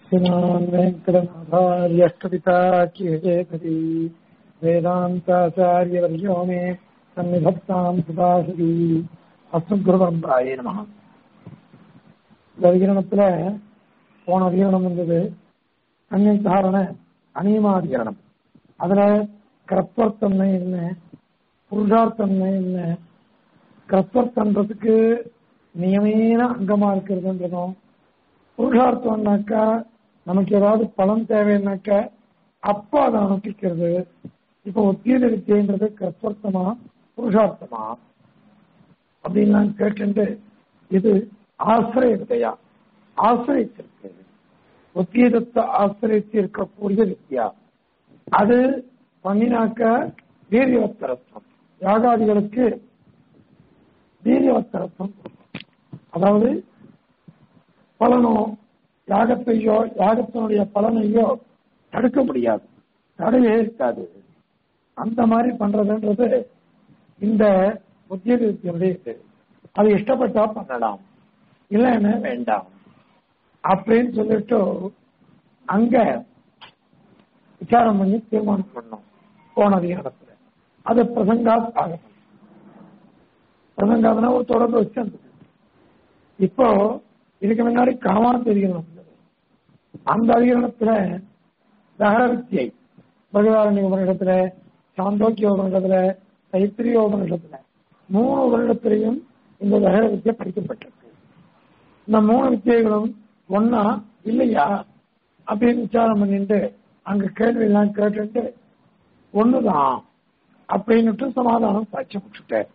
श्रीमान् वेङ्कटनाथार्यः कविताख्येकरी वेदान्ताचार्यवर्यो मे सन्निधत्ताम् सुभाषिरी அஸ்மத்குருபரம்பராயே நம இந்த அதிகரணத்துல போன அதிகரணம் வந்தது அந்நிய காரண அநியமாதிகரணம் அதுல கிரத்வர்த்தன்மை என்ன புருஷார்த்தன்மை என்ன கிரத்வர்த்தன்றதுக்கு நியமேன அங்கமா இருக்கிறதுன்றதும் புருஷார்த்தம்னாக்கா நமக்கு ஏதாவது பலன் தேவைன்னாக்கா அப்பா அதை அனுப்பிக்கிறது இப்போ ஒத்தியத வித்தியன்றது கிரத்வர்த்தமா புருஷார்த்தமா அப்படின்னு நான் கேட்டு இது ஆசிரிய வித்தையா ஆசிரியத்திற்கு ஒத்தியதத்தை ஆசிரியத்து இருக்கக்கூடிய வித்யா அது பண்ணினாக்க வீரியவத்தரத்துவம் யாகாதிகளுக்கு வீரியவத்தரத்துவம் அதாவது பலனோ யாகத்தையோ யாகத்தினுடைய பலனையோ தடுக்க முடியாது தடையே இருக்காது அந்த மாதிரி பண்றதுன்றது இந்த உத்தியோகத்தினுடைய இது அது இஷ்டப்பட்டா பண்ணலாம் இல்லைன்னு வேண்டாம் அப்படின்னு சொல்லிட்டு அங்க விசாரம் பண்ணி தீர்மானம் பண்ணோம் போன அதிகாரத்துல அது பிரசங்காத் ஆகட்டும் பிரசங்காதனா ஒரு தொடர்பு வச்சு இருந்தது இப்போ இதுக்கு முன்னாடி காமானத்து அதிகரணம் இருந்தது அந்த அதிகரணத்துல தகர வித்தியை பகவாரண்ய உபநிடத்துல சாந்தோக்கிய உபநிடத்துல தைத்திரிய உபநிடத்துல மூணு வருடத்திலையும் இந்த தகர வித்தியை படிக்கப்பட்டிருக்கு இந்த மூணு வித்தியைகளும் ஒன்னா இல்லையா அப்படின்னு விசாரம் பண்ணிட்டு அங்க கேள்வி எல்லாம் கேட்டுட்டு ஒண்ணுதான் அப்படின்னுட்டு சமாதானம் சாட்சி விட்டுட்டேன்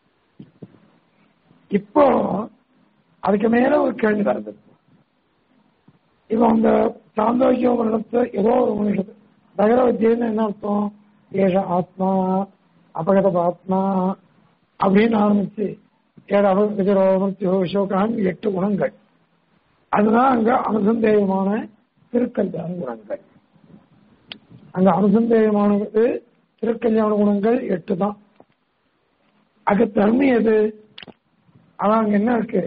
இப்போ அதுக்கு மேல ஒரு கேள்வி வருது இப்போ அந்த சாந்தோக்கிய உபநிடத்தை ஏதோ ஒரு உபநிடத்து தகர வித்தியன்னு என்ன அர்த்தம் ஏஷ ஆத்மா அபகத ஆத்மா அப்படின்னு ஆரம்பிச்சு ஏழு அவசியோ விஷோகான் எட்டு குணங்கள் அதுதான் அங்க அனுசந்தேயமான திருக்கல்யாண குணங்கள் அங்க அனுசந்தேயமானது திருக்கல்யாண குணங்கள் எட்டு தான் அது தன்மை எது அதான் அங்க என்ன இருக்கு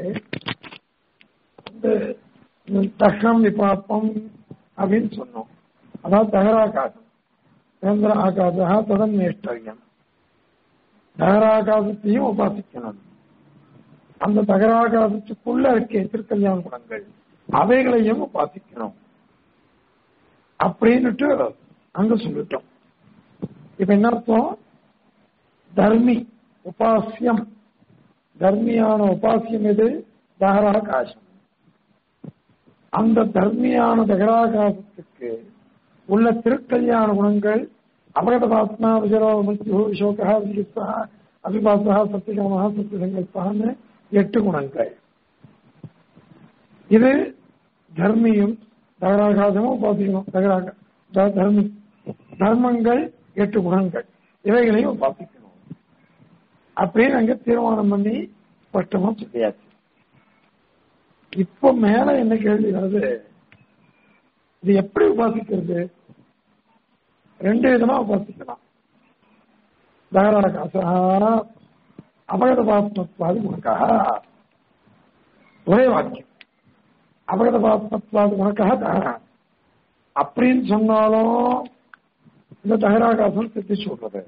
தஷ்ணம் விபாப்பம் அப்படின்னு சொன்னோம் அதாவது தகராகாசம் சுதந்திர ஆகாசா ததன் நேஷ்டவியம் தகராகாசத்தையும் உபாசிக்கணும் அந்த தகராகாசத்துக்குள்ள இருக்க திருக்கல்யாண குணங்கள் அவைகளையும் உபாசிக்கணும் அப்படின்னுட்டு அங்க சொல்லிட்டோம் இப்ப என்ன அர்த்தம் தர்மி உபாசியம் தர்மியான உபாசியம் எது தகராகாசம் அந்த தர்மியான தகராகாசத்துக்கு உள்ள திருக்கல்யாண குணங்கள் அபகதபாத்மா விஜரோ மிருத்யு விசோகா விஜித்வா அபிபாசா சத்தியகாமா சத்தியசங்கல்பான்னு எட்டு குணங்கள் இது தர்மியும் தகராகாசமும் உபாசிக்கணும் தகராக தர்மி தர்மங்கள் எட்டு குணங்கள் இவைகளையும் உபாசிக்கணும் அப்படின்னு அங்க தீர்மானம் பண்ணி ஸ்பஷ்டமா சொல்லியாச்சு இப்போ மேல என்ன கேள்வி வருது இது எப்படி உபாசிக்கிறது ரெண்டு விதமா உபாசிக்கலாம் தகராகாசா அபகதபாத்மத்வாதி குணக்கா ஒரே வாக்கியம் அபகதபாத்மத்வாதி குணக்கா தகரா அப்படின்னு சொன்னாலும் இந்த தகராகாசம் திட்டி சொல்றது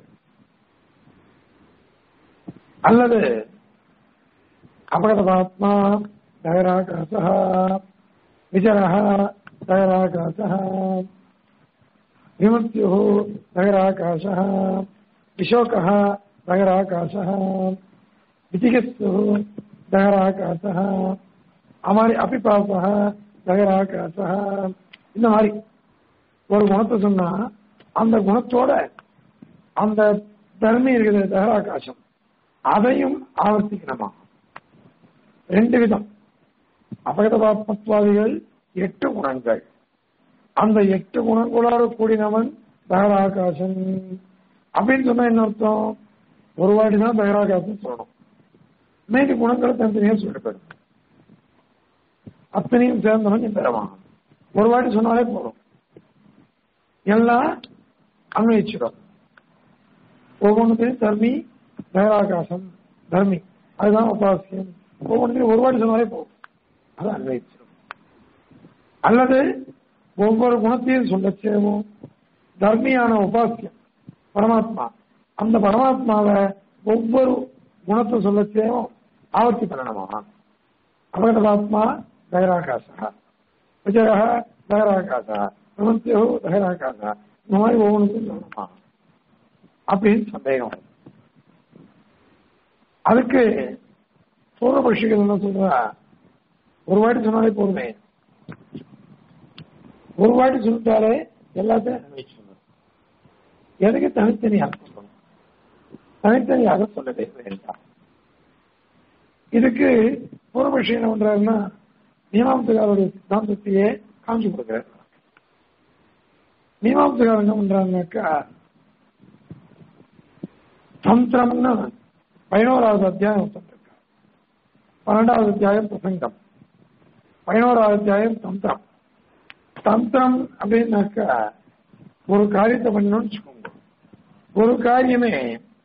அல்லது அபகதபாத்மா தகராகாசா விஜரः दगराकाशः विमृत्युः दगराकाशः विशोकः दगराकाशः विचिकित्सुः दगराकाशः அமாரி அபிபாசா தகராகாசா இந்த மாதிரி ஒரு குணத்தை சொன்னா அந்த குணத்தோட அந்த தர்மி இருக்குது தகராகாசம் அதையும் ஆவர்த்திக்கணுமா ரெண்டு விதம் அபகதபாத்மத்வாதிகள் எட்டு குணங்கள் அந்த எட்டு குணங்களோட கூடினவன் தகராகாசன் அப்படின்னு சொன்னா என்ன அர்த்தம் ஒரு வாட்டி தான் தகராகாசன் சொல்லணும் மீதி குணங்களை தனித்தனியா சொல்லிட்டு போயிடும் அத்தனையும் சேர்ந்தவன் பெறவான் ஒரு வாட்டி சொன்னாலே போதும் எல்லாம் அன்வயிச்சிடும் ஒவ்வொன்றுத்தையும் தர்மி தகராகாசம் தர்மி அதுதான் உபாசியம் ஒவ்வொன்றுத்தையும் ஒரு வாட்டி சொன்னாலே போதும் அது அன்வயிச்சிடும் அல்லது ஒவ்வொரு குணத்தையும் சொல்லச்சேவும் தர்மியான உபாசியம் பரமாத்மா அந்த பரமாத்மாவை ஒவ்வொரு குணத்தை சொல்லச்சேவும் ஆவர்த்தி பண்ணணுமா அபகதாத்மா தகராகாசா விஜய தகராகாசா பிரமத்தியோ தகராகாசா இந்த மாதிரி ஒவ்வொன்றுக்கும் சொல்லணுமா அப்படின்னு சந்தேகம் வருது. அதுக்கு பூர்வபட்சிகள் என்ன சொல்றா ஒரு வாட்டி சொன்னாலே போதுமே ஒரு வாட்டி சொல்லிட்டாலே எல்லாத்தையும் அனுபவிச்சிடணும் எதுக்கு தனித்தனியாக சொல்லணும் தனித்தனியாக சொல்லவே வேண்டாம் இதுக்கு பூர்வபட்சி என்ன பண்றாருன்னா மீமாம்சகாரோடைய சித்தாந்தத்தையே காமிச்சு கொடுக்குறாரு மீமாம்சகார் என்ன பண்றாங்கன்னாக்கா தந்திரம்னு பதினோராவது அத்தியாயம் ஒருத்தர் பன்னெண்டாவது அத்தியாயம் பிரசங்கம் பதினோராவது அத்தியாயம் தந்திரம் தந்திரம் அப்படின்னாக்கா ஒரு காரியத்தை பண்ணணும்னு வச்சுக்கோங்க ஒரு காரியமே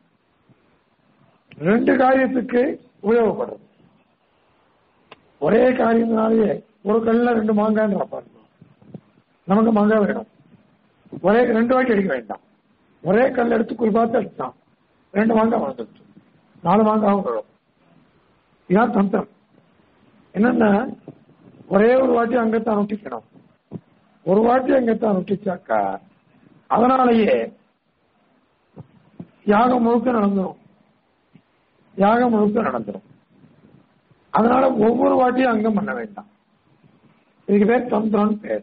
ரெண்டு காரியத்துக்கு உபயோகப்படுது ஒரே காரியத்தினாலேயே ஒரு கல்ல ரெண்டு மாங்காய்ன்ற பாருங்க நமக்கு மாங்காய் வேணும் ஒரே ரெண்டு வாட்டி அடிக்க வேண்டாம் ஒரே கல் எடுத்து குறிப்பாத்து எடுத்தான் ரெண்டு மாங்காய் வளர்ந்துருச்சு நாலு மாங்காவும் விழும் இதான் தந்திரம் என்னன்னா ஒரே ஒரு வாட்டி அங்கத்தான் நொட்டிக்கணும் ஒரு வாட்டி அங்கத்தான் நொட்டிச்சாக்கா அதனாலேயே யாகம் முழுக்க நடந்துரும் யாகம் முழுக்க நடந்துரும் அதனால ஒவ்வொரு வாட்டியும் அங்கம் பண்ண வேண்டாம் இதுக்கு பேர் தந்திரம்னு பேர்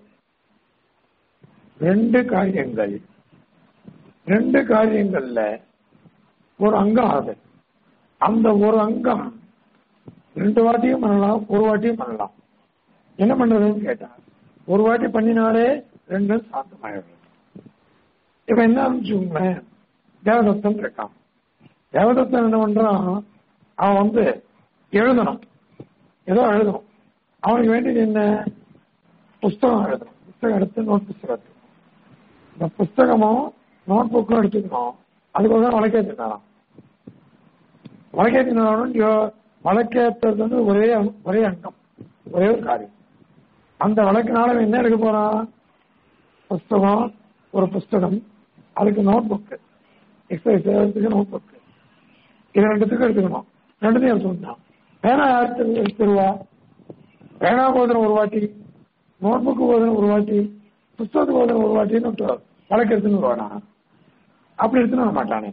ரெண்டு காரியங்கள் ரெண்டு காரியங்கள்ல ஒரு அங்கம் ஆகுது அந்த ஒரு அங்கம் ரெண்டு வாட்டியும் பண்ணலாம் ஒரு வாட்டியும் பண்ணலாம் என்ன பண்றதுன்னு கேட்டா ஒரு வாட்டி பண்ணினாலே ரெண்டும் சாந்தமாயிடும் இப்ப என்ன ஆரம்பிச்சுங்களேன் தேவதத்தன் இருக்கான் தேவதத்தன் என்ன பண்றான் அவன் வந்து எழுதணும் ஏதோ எழுதணும் அவனுக்கு வேண்டியது என்ன புஸ்தகம் எழுதணும் புஸ்தகம் எடுத்து நோட் புஸ்தகம் எடுத்துக்கணும் இந்த புஸ்தகமும் நோட் புக்கும் எடுத்துக்கணும் அதுக்கோசரம் வழக்கேற்றினாராம் வழக்கேற்றினாலும் வழக்கேற்றது வந்து ஒரே அங்க- ஒரே அங்கம் ஒரே ஒரு காரியம் அந்த வழக்கினால அவன் என்ன எடுக்க போறான் புஸ்தகம் ஒரு புஸ்தகம் அதுக்கு நோட் புக்கு எக்ஸசைஸ் செய்யறதுக்கு நோட் புக்கு இது ரெண்டுத்துக்கும் எடுத்துக்கணும் ரெண்டுத்தையும் எடுத்துக்கணும் பேனா யாருக்கு எடுத்துருவா பேனா போதும் ஒரு வாட்டி நோட் புக்கு போதும் ஒரு வாட்டி புஸ்தகத்துக்கு போதும் ஒரு வாட்டின்னு வழக்கு எடுத்துன்னு வருவானா அப்படி எடுத்துன்னு வர மாட்டானே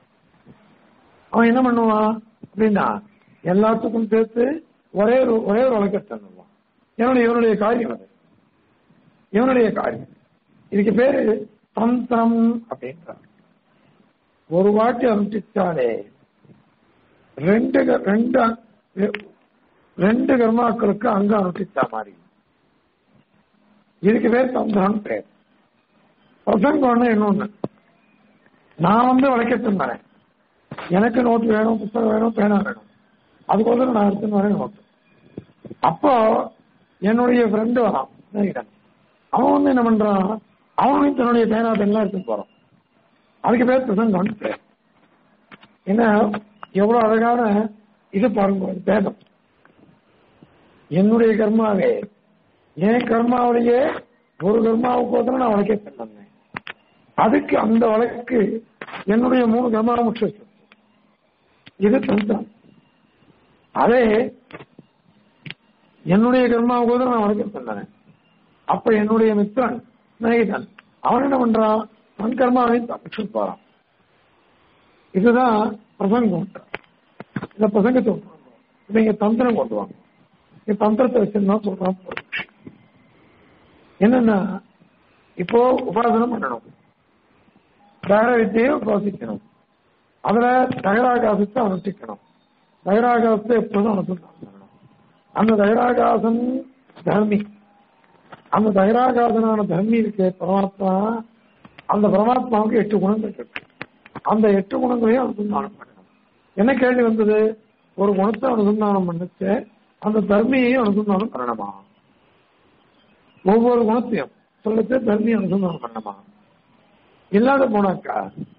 அவன் என்ன பண்ணுவான் அப்படின்னா எல்லாத்துக்கும் சேர்த்து ஒரே ஒரு ஒரே ஒரு வழக்கு எடுத்துன்னு வருவான் இவனுடைய இவனுடைய காரியம் அது இவனுடைய காரியம் இதுக்கு பேரு தந்திரம் அப்படின்றார் ஒரு வாட்டி அனுப்பிச்சாலே ரெண்டு க- ரெண்டு அ- ரெண்டு கர்மாக்களுக்கு அங்க அனுப்பிச்சா மாதிரி இதுக்கு பேர் தந்திரம் பேர் பிரசங்கம்னு இன்னொன்னு நான் வந்து வழக்கெடுத்துன்னு வரேன் எனக்கு நோட்டு வேணும் புத்தகம் வேணும் பேனா வேணும் அதுக்கோசரம் நான் எடுத்துன்னு வரேன் நோட்டு அப்போ என்னுடைய ஃப்ரெண்டு வரான் சிநேகிதன் அவன் வந்து என்ன பண்றான் அவனும் தன்னுடைய பேனா பெண்ணெல்லாம் எடுத்துன்னு போறான் அதுக்கு பேர் பிரசங்கம்னு பேர் என்ன எவ்வளவு அழகான இது பாருங்க ஒரு பேதம் என்னுடைய கர்மாவே என் கர்மாவிலேயே ஒரு கர்மாவுக்கு ஒருத்தர நான் வழக்கே பண்ணேன் அதுக்கு அந்த வழக்கு என்னுடைய மூணு கர்மாவை முற்று வச்சிருக்கு. இது தந்திரம் அதே என்னுடைய கர்மாவுக்கு ஒருத்தர நான் வழக்கே பண்ணேன் அப்ப என்னுடைய மித்திரன் சிநேகிதன் அவன் என்ன பண்றான் தன் கர்மாவையும் தப்பிச்சு போறான் இதுதான் பிரசங்கம் இந்த பிரசங்கத்தை கொண்டு வாங்க. இப்ப இங்க தந்திரம் கொண்டு வாங்க இங்க தந்திரத்தை வச்சிருந்தா சொல்றான் பூர்வபக்ஷி. என்னன்னா இப்போ உபாசனம் பண்ணணும் தகர வித்தியை உபாசிக்கணும் அதுல தகராகாசத்தை அனுஷ்டிக்கணும் தகராகாசத்தை எப்போதும் அனுசந்தானம் பண்ணணும் அந்த தகராகாசம் தர்மி அந்த தகராகாசனான தர்மி இருக்கு பரமாத்மா அந்த பரமாத்மாவுக்கு எட்டு குணங்கள் இருக்கு அந்த எட்டு குணங்களையும் அனுசந்தானம் பண்ணணும் என்ன கேள்வி வந்தது ஒரு குணத்தை அனுசந்தானம் பண்ணுச்சு அந்த தர்மியையும் அனுசந்தானம் பண்ணணுமா ஒவ்வொரு குணத்தையும் சொல்லச்சு தர்மியை அனுசந்தானம் பண்ணணுமா இல்லாத போனாக்கா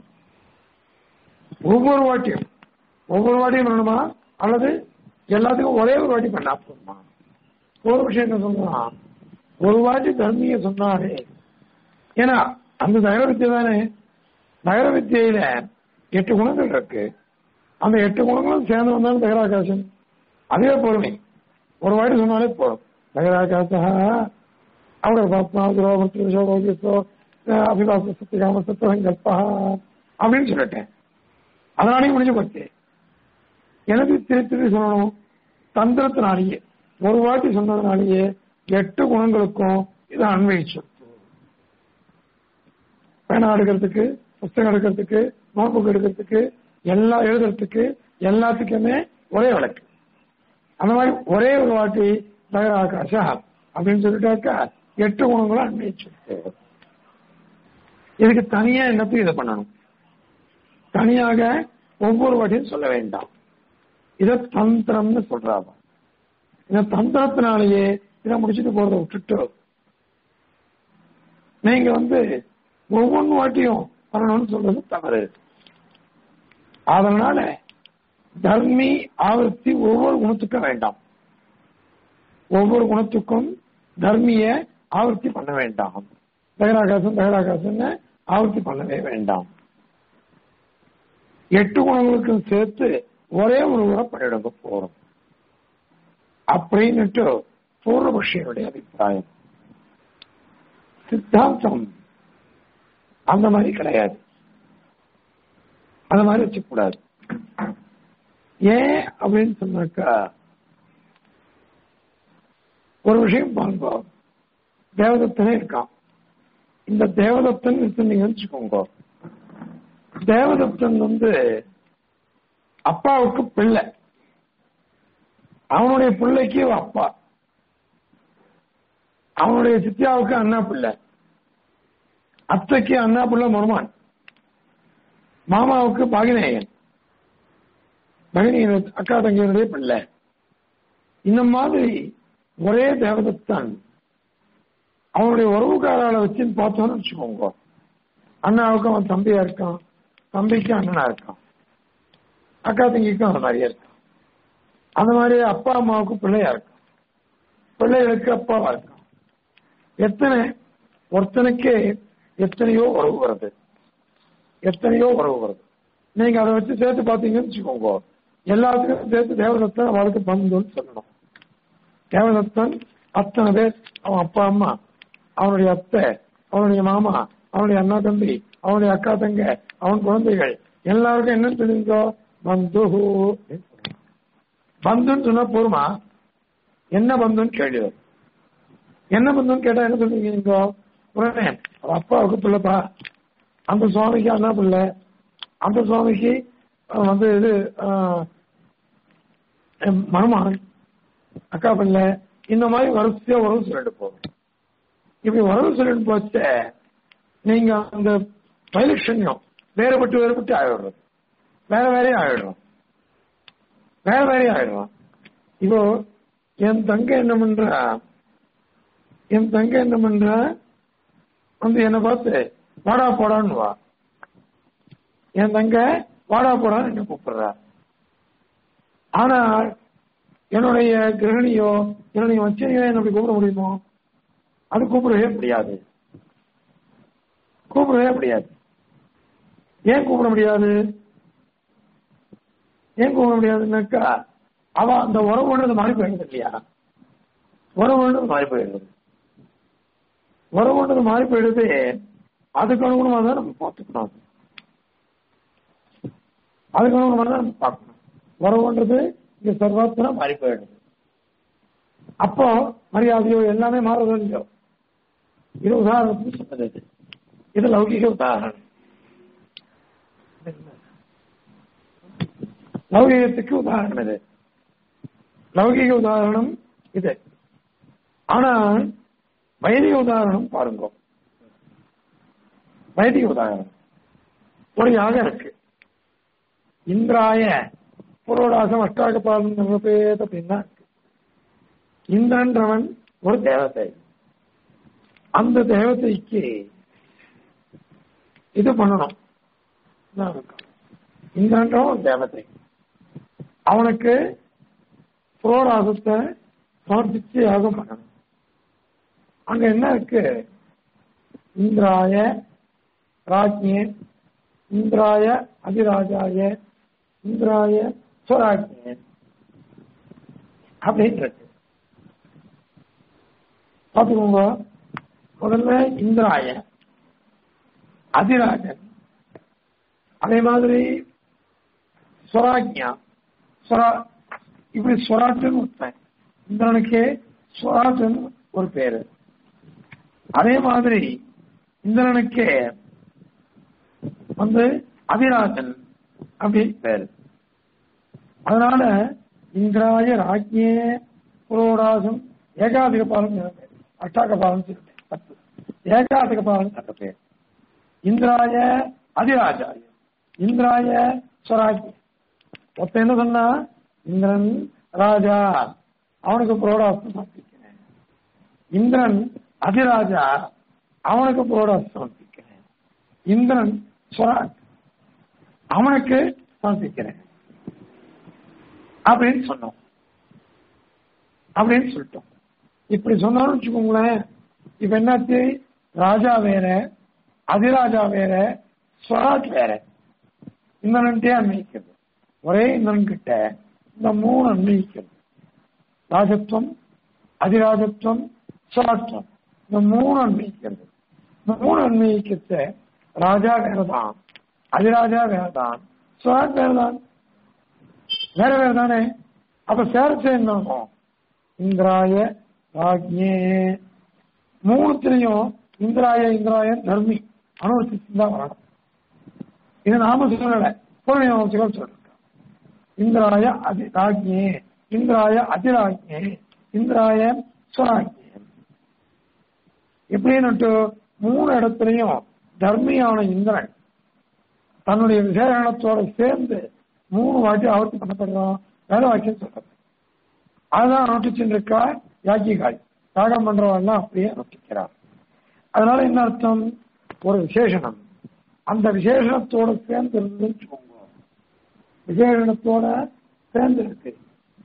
ஒவ்வொரு வாட்டியும் ஒவ்வொரு வாட்டியும் பண்ணணுமா அல்லது எல்லாத்துக்கும் ஒரே ஒரு வாட்டி பண்ணா போதுமா ஒரு விஷயம் என்ன சொல்றான் ஒரு வாட்டி தர்மிய சொன்னாலே ஏன்னா அந்த நகர வித்தியை தானே நகர வித்தியில எட்டு குணங்கள் இருக்கு அந்த எட்டு குணங்களும் சேர்ந்து வந்தாலும் நகராகாசம் அதே பொறுமை ஒரு வாட்டி சொன்னாலே போதும் நகராகாசா அவரோட பாத்மா துரோபத்திரோ அபிலாச சத்தியகாம சத்தியங்கல்பா அப்படின்னு சொல்லிட்டேன் அதனாலேயும் முடிஞ்சு போச்சு எனக்கு திரு திரு சொல்லணும் தந்திரத்தினாலேயே ஒரு வாட்டி சொன்னதுனாலேயே எட்டு குணங்களுக்கும் இது அன்வயிச்சு பேனா எடுக்கிறதுக்கு புஸ்தகம் எடுக்கிறதுக்கு நோட் புக் எடுக்கிறதுக்கு எல்லாம் எழுதுறதுக்கு எல்லாத்துக்குமே ஒரே விளக்கு அந்த மாதிரி ஒரே ஒரு வாட்டி நகர ஆகாஷா அப்படின்னு சொல்லிட்டாக்கா எட்டு குணங்களும் அன்வயிச்சு இதுக்கு தனியா என்னத்தையும் இதை பண்ணணும் தனியாக ஒவ்வொரு வாட்டியும் சொல்ல வேண்டாம் இத தந்திரம்னு சொல்றாங்க இந்த தந்திரத்தினாலேயே இதை முடிச்சுட்டு போறதை விட்டுட்டு நீங்க வந்து ஒவ்வொன்று வாட்டியும் பண்ணணும்னு சொல்றது தவறு அதனால தர்மி ஆவர்த்தி ஒவ்வொரு குணத்துக்கும் வேண்டாம் ஒவ்வொரு குணத்துக்கும் தர்மிய ஆவர்த்தி பண்ண வேண்டாம் தகராகாசம் தகராகாசம் ஆவர்த்தி பண்ணவே வேண்டாம் எட்டு குணங்களுக்கும் சேர்த்து ஒரே ஒரு முறை பண்ணிடுங்க போறோம் அப்படின்னுட்டு பூர்வபக்ஷியனுடைய அபிப்பிராயம் சித்தாந்தம் அந்த மாதிரி கிடையாது அந்த மாதிரி வச்சுக்கூடாது ஏன் அப்படின்னு சொன்னாக்கா ஒரு விஷயம் பாருங்க தேவதத்தனே இருக்கான் இந்த தேவதத்தன் நீங்க வச்சுக்கோங்க தேவதத்தன் வந்து அப்பாவுக்கு பிள்ளை அவனுடைய பிள்ளைக்கு அப்பா அவனுடைய சித்தியாவுக்கு அண்ணா பிள்ளை அத்தைக்கு அண்ணா பிள்ளை மருமான் மாமாவுக்கு பகினேயன் பகினியன் அக்கா தங்கையனுடைய பிள்ளை இந்த மாதிரி ஒரே தேவதத்தான் அவனுடைய உறவுக்காரால வச்சு பார்த்தோம்னு வச்சுக்கோங்க அண்ணாவுக்கு அவன் தம்பியா இருக்கான் தம்பிக்கு அண்ணனா இருக்கான் அக்கா தங்கிக்கும் அந்த மாதிரியா இருக்கான் அந்த மாதிரி அப்பா அம்மாவுக்கு பிள்ளையா இருக்கான் பிள்ளைகளுக்கு அப்பாவா இருக்கான் எத்தனை ஒருத்தனுக்கே எத்தனையோ உறவு வருது எத்தனையோ உறவு வருது நீங்க அதை வச்சு சேர்த்து பார்த்தீங்கன்னு வச்சுக்கோங்க எல்லாத்துக்கும் சேர்த்து தேவதத்தன் அவளுக்கு பந்துன்னு சொல்லணும் தேவதத்தன் அத்தனை பேர் அவன் அப்பா அம்மா அவனுடைய அத்தை அவனுடைய மாமா அவனுடைய அண்ணா தம்பி அவனுடைய அக்கா தங்க அவன் குழந்தைகள் எல்லாருக்கும் என்ன தெரிஞ்சோ பந்து பந்துன்னு சொன்னா போருமா என்ன பந்துன்னு கேள்வி வரும். என்ன பந்துன்னு கேட்டா என்ன சொல்றீங்க நீங்க உடனே அவ அப்பாவுக்கு பிள்ளைப்பா அந்த சுவாமிக்கு அண்ணா பிள்ளை அந்த சுவாமிக்கு அஹ், வந்து இது அஹ், எம் மருமகன் அக்கா பிள்ளை இந்த மாதிரி வரிசையா உறவு சொல்லிட்டு போகும் இப்படி உறவு சொல்லிட்டு போச்ச நீங்க அந்த வைலட்சண்யம் வேறுபட்டு வேறுபட்டு ஆயிடுறது வேற வேறே ஆயிடும் வேற வேறே ஆயிடும் இப்போ என் தங்க என்ன பண்றா என் தங்க என்ன பண்றா வந்து என்ன பார்த்து வாடா போடான்னு வா என் தங்க வாடா போடான்னு என்ன கூப்பிடுறா ஆனா என்னுடைய கிரகணியோ என்னுடைய வச்சனையோ என்ன அப்படி கூப்பிட முடியுமோ அது கூப்பிடவே முடியாது கூப்பிடவே முடியாது ஏன் கூப்பிட முடியாது ஏன் கூப்பிட முடியாதுன்னாக்கா அவ அந்த உறவுன்றது மாறி போயிடுது இல்லையா உறவுன்றது மாறி போயிடுது உறவுன்றது மாறி போயிடுது அதுக்கு அனுகுணமா தான் நம்ம பார்த்துக்கணும் அது. அதுக்கு அனுகுணமா தான் நம்ம பார்க்கணும் உறவுன்றது இங்க சர்வாத்மனா மாறி போயிடுது அப்போ மரியாதையோ எல்லாமே மாறுறது இல்லையோ இது உதாரணத்துக்கு சொன்னது இது. இது லௌகிக உதாரணம் லௌகிகத்துக்கு உதாரணம் இது லௌகிக உதாரணம் இது ஆனா வைதிக உதாரணம் பாருங்க வைதிக உதாரணம் ஒரு யாகம் இருக்கு இந்திராய புரோடாசம் அஷ்டாக பாலம் பேத அப்படின்னா இருக்கு. இந்திரன்றவன் ஒரு தேவதை அந்த தேவதைக்கு இது பண்ணணும் இந்திரன்றவன் ஒரு தேவதை அவனுக்கு புரோடாசத்தை சமர்ப்பிச்சு யாகம் பண்ணணும் அங்க என்ன இருக்கு இந்திராய ராஜ்யே இந்திராய அதிராஜாய இந்திராய சுவராஜ்யே அப்படின்னு இருக்கு பார்த்துக்கோங்க முதல்ல இந்திராய அதிராஜன் அதே மாதிரி ஸ்வராஜ்யா ஸ்வரா இப்படி ஸ்வராஜன் ஒருத்தன் இந்திரனுக்கே ஸ்வராஜன் ஒரு பேரு அதே மாதிரி இந்திரனுக்கே வந்து அதிராஜன் அப்படின்னு பேரு அதனால இந்திராய ராஜ்யே புரோடாசம் ஏகாதிக பாலம் அஷ்டாக பாலம் பத்து ஏகாதிக பாலம் கட்ட பேர் இந்திராய அதிராஜாய இந்திராய ஸ்வராஜ்ய ஒருத்த என்ன சொன்னா இந்திரன் ராஜா அவனுக்கு புரோடாசம் சமர்ப்பிக்கிறேன் இந்திரன் அதிராஜா அவனுக்கு புரோடாசம் சமர்ப்பிக்கிறேன் இந்திரன் ஸ்வராஜ் அவனுக்கு சமர்ப்பிக்கிறேன் அப்படின்னு சொன்னோம் அப்படின்னு சொல்லிட்டோம் இப்படி சொன்னோம்னு வச்சுக்கோங்களேன் இப்ப என்னாச்சு ராஜா வேற அதிராஜா வேற ஸ்வராஜ் வேற இந்திரன்ட்டே அன்வயிக்கிறது ஒரே இந்திரன் கிட்ட இந்த மூணு அன்வயிக்கிறது ராஜத்துவம் அதிராஜத்துவம் ஸ்வராஜ்வம் இந்த மூணு அன்வயிக்கிறது இந்த மூணு அன்வயிக்கத்த ராஜா வேறதான் அதிராஜா வேறதான் ஸ்வராஜ் வேறதான் வேற வேற தானே அப்ப சேர்த்து என்ன இந்திராய ராஜ்யே மூணுத்திலையும் இந்திராய இந்திராய தர்மி அனுபவிச்சு தான் வரணும் இது நாம சொல்லல பொருள் சொல்றோம் இந்திராய அதி ராஜ்யே இந்திராய அதிராஜ்யே இந்திராய ஸ்வராஜ்யே எப்படின்னு மூணு இடத்துலையும் தர்மியான இந்திரன் தன்னுடைய விசேஷணத்தோட சேர்ந்து மூணு வாட்டி ஆவர்த்தி பண்ணப்படுறோம் வேலை வாக்கியம் சொல்றது அதுதான் நோட்டிச்சுட்டு இருக்கா யாக்கிகாய் யாகம் பண்றவெல்லாம் அப்படியே நோட்டிக்கிறார் அதனால என்ன அர்த்தம் ஒரு விசேஷனம் அந்த விசேஷணத்தோட சேர்ந்து இருந்துன்னு வச்சுக்கோங்க விசேஷணத்தோட சேர்ந்து இருக்கு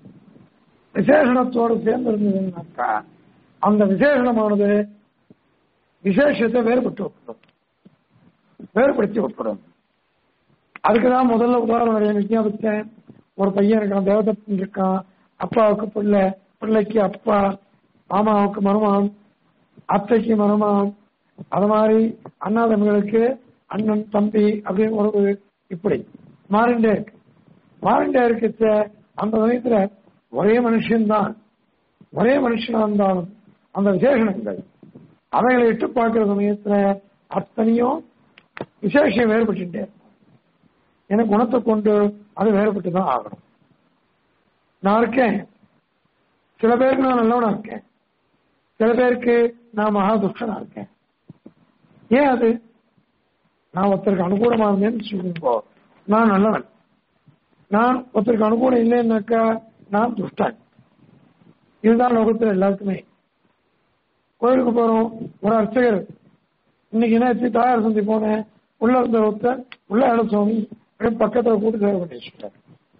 விசேஷணத்தோட சேர்ந்து இருந்ததுன்னாக்கா அந்த விசேஷணமானது விசேஷத்தை வேறுபட்டு விட்டுடும் வேறுபடுத்தி விட்டுடும் அதுக்குதான் முதல்ல உதாரணம் விஞ்ஞாபித்தேன் ஒரு பையன் இருக்கான் தேவதத்தன் இருக்கான் அப்பாவுக்கு பிள்ளை பிள்ளைக்கு அப்பா மாமாவுக்கு மருமான் அத்தைக்கு மருமான் அது மாதிரி அண்ணா தம்பிகளுக்கு அண்ணன் தம்பி அப்படின்னு ஒரு இப்படி மாறிண்டே இருக்கு மாறிண்டே இருக்கு அந்த சமயத்துல ஒரே மனுஷன்தான் ஒரே மனுஷனா இருந்தாலும் அந்த விசேஷணங்கள் அவைகளை இட்டு பார்க்கிற சமயத்துல அத்தனையும் விசேஷம் வேறுபட்டுட்டே இருக்கும் எனக்கு குணத்தை கொண்டு அது வேறுபட்டு தான் ஆகணும் நான் இருக்கேன் சில பேருக்கு நான் நல்லவனா இருக்கேன் சில பேருக்கு நான் மகா துஷ்டனா இருக்கேன் ஏன் அது நான் ஒருத்தருக்கு அனுகூலமா இருந்தேன்னு சொல்லுங்கோ நான் நல்லவன் நான் ஒருத்தருக்கு அனுகூலம் இல்லைன்னாக்கா நான் துஷ்டன் இதுதான் லோகத்தில் எல்லாருக்குமே கோயிலுக்கு போறோம் ஒரு அர்ச்சகர் இன்னைக்கு என்ன தாயார் சந்தி போனேன் உள்ள இருந்த ஒருத்தர் உள்ள இடம் சுவாமி அப்படின்னு பக்கத்துல கூட்டு சேவை பண்ணி வச்சுட்டார்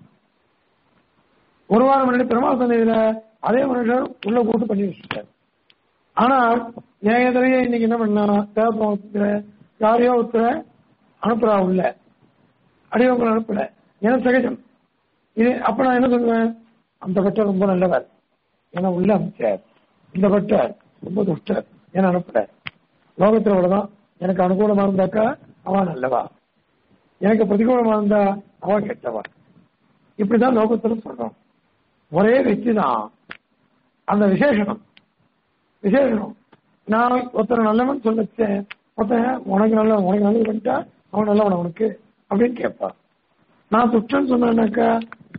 ஒரு வாரம் முன்னாடி பெருமாள் சந்தையில அதே மனுஷர் உள்ள கூட்டு பண்ணி வச்சுட்டார் ஆனா என் எதிரையே இன்னைக்கு என்ன பண்ணா தேவப்பத்துல யாரையோ ஒருத்தர அனுப்புறா உள்ள அடியவங்களை அனுப்பல ஏன்னா சகஜம் இது அப்ப நான் என்ன சொல்லுவேன் அந்த பட்டர் ரொம்ப நல்லவர் ஏன்னா உள்ள அமைச்சார் இந்த பட்டர் ரொம்ப துஷ்டர் ஏன்னா அனுப்பல லோகத்துல அவ்வளவுதான் எனக்கு அனுகூலமா இருந்தாக்கா அவன் நல்லவா எனக்கு பிரதிகூலமா இருந்தா அவன் கெட்டவா இப்படிதான் லோகத்துல சொல்றோம் ஒரே వ్యక్తి தான் அந்த விசேஷனம் விசேஷனம் நான் ஒருத்தர் நல்லவன் சொல்லச்சேன் ஒருத்தன் உனக்கு நல்ல உனக்கு நல்லது பண்ணிட்டா அவன் நல்லவன் அவனுக்கு அப்படின்னு கேட்பான் நான் துஷ்டன் சொன்னேன்னாக்கா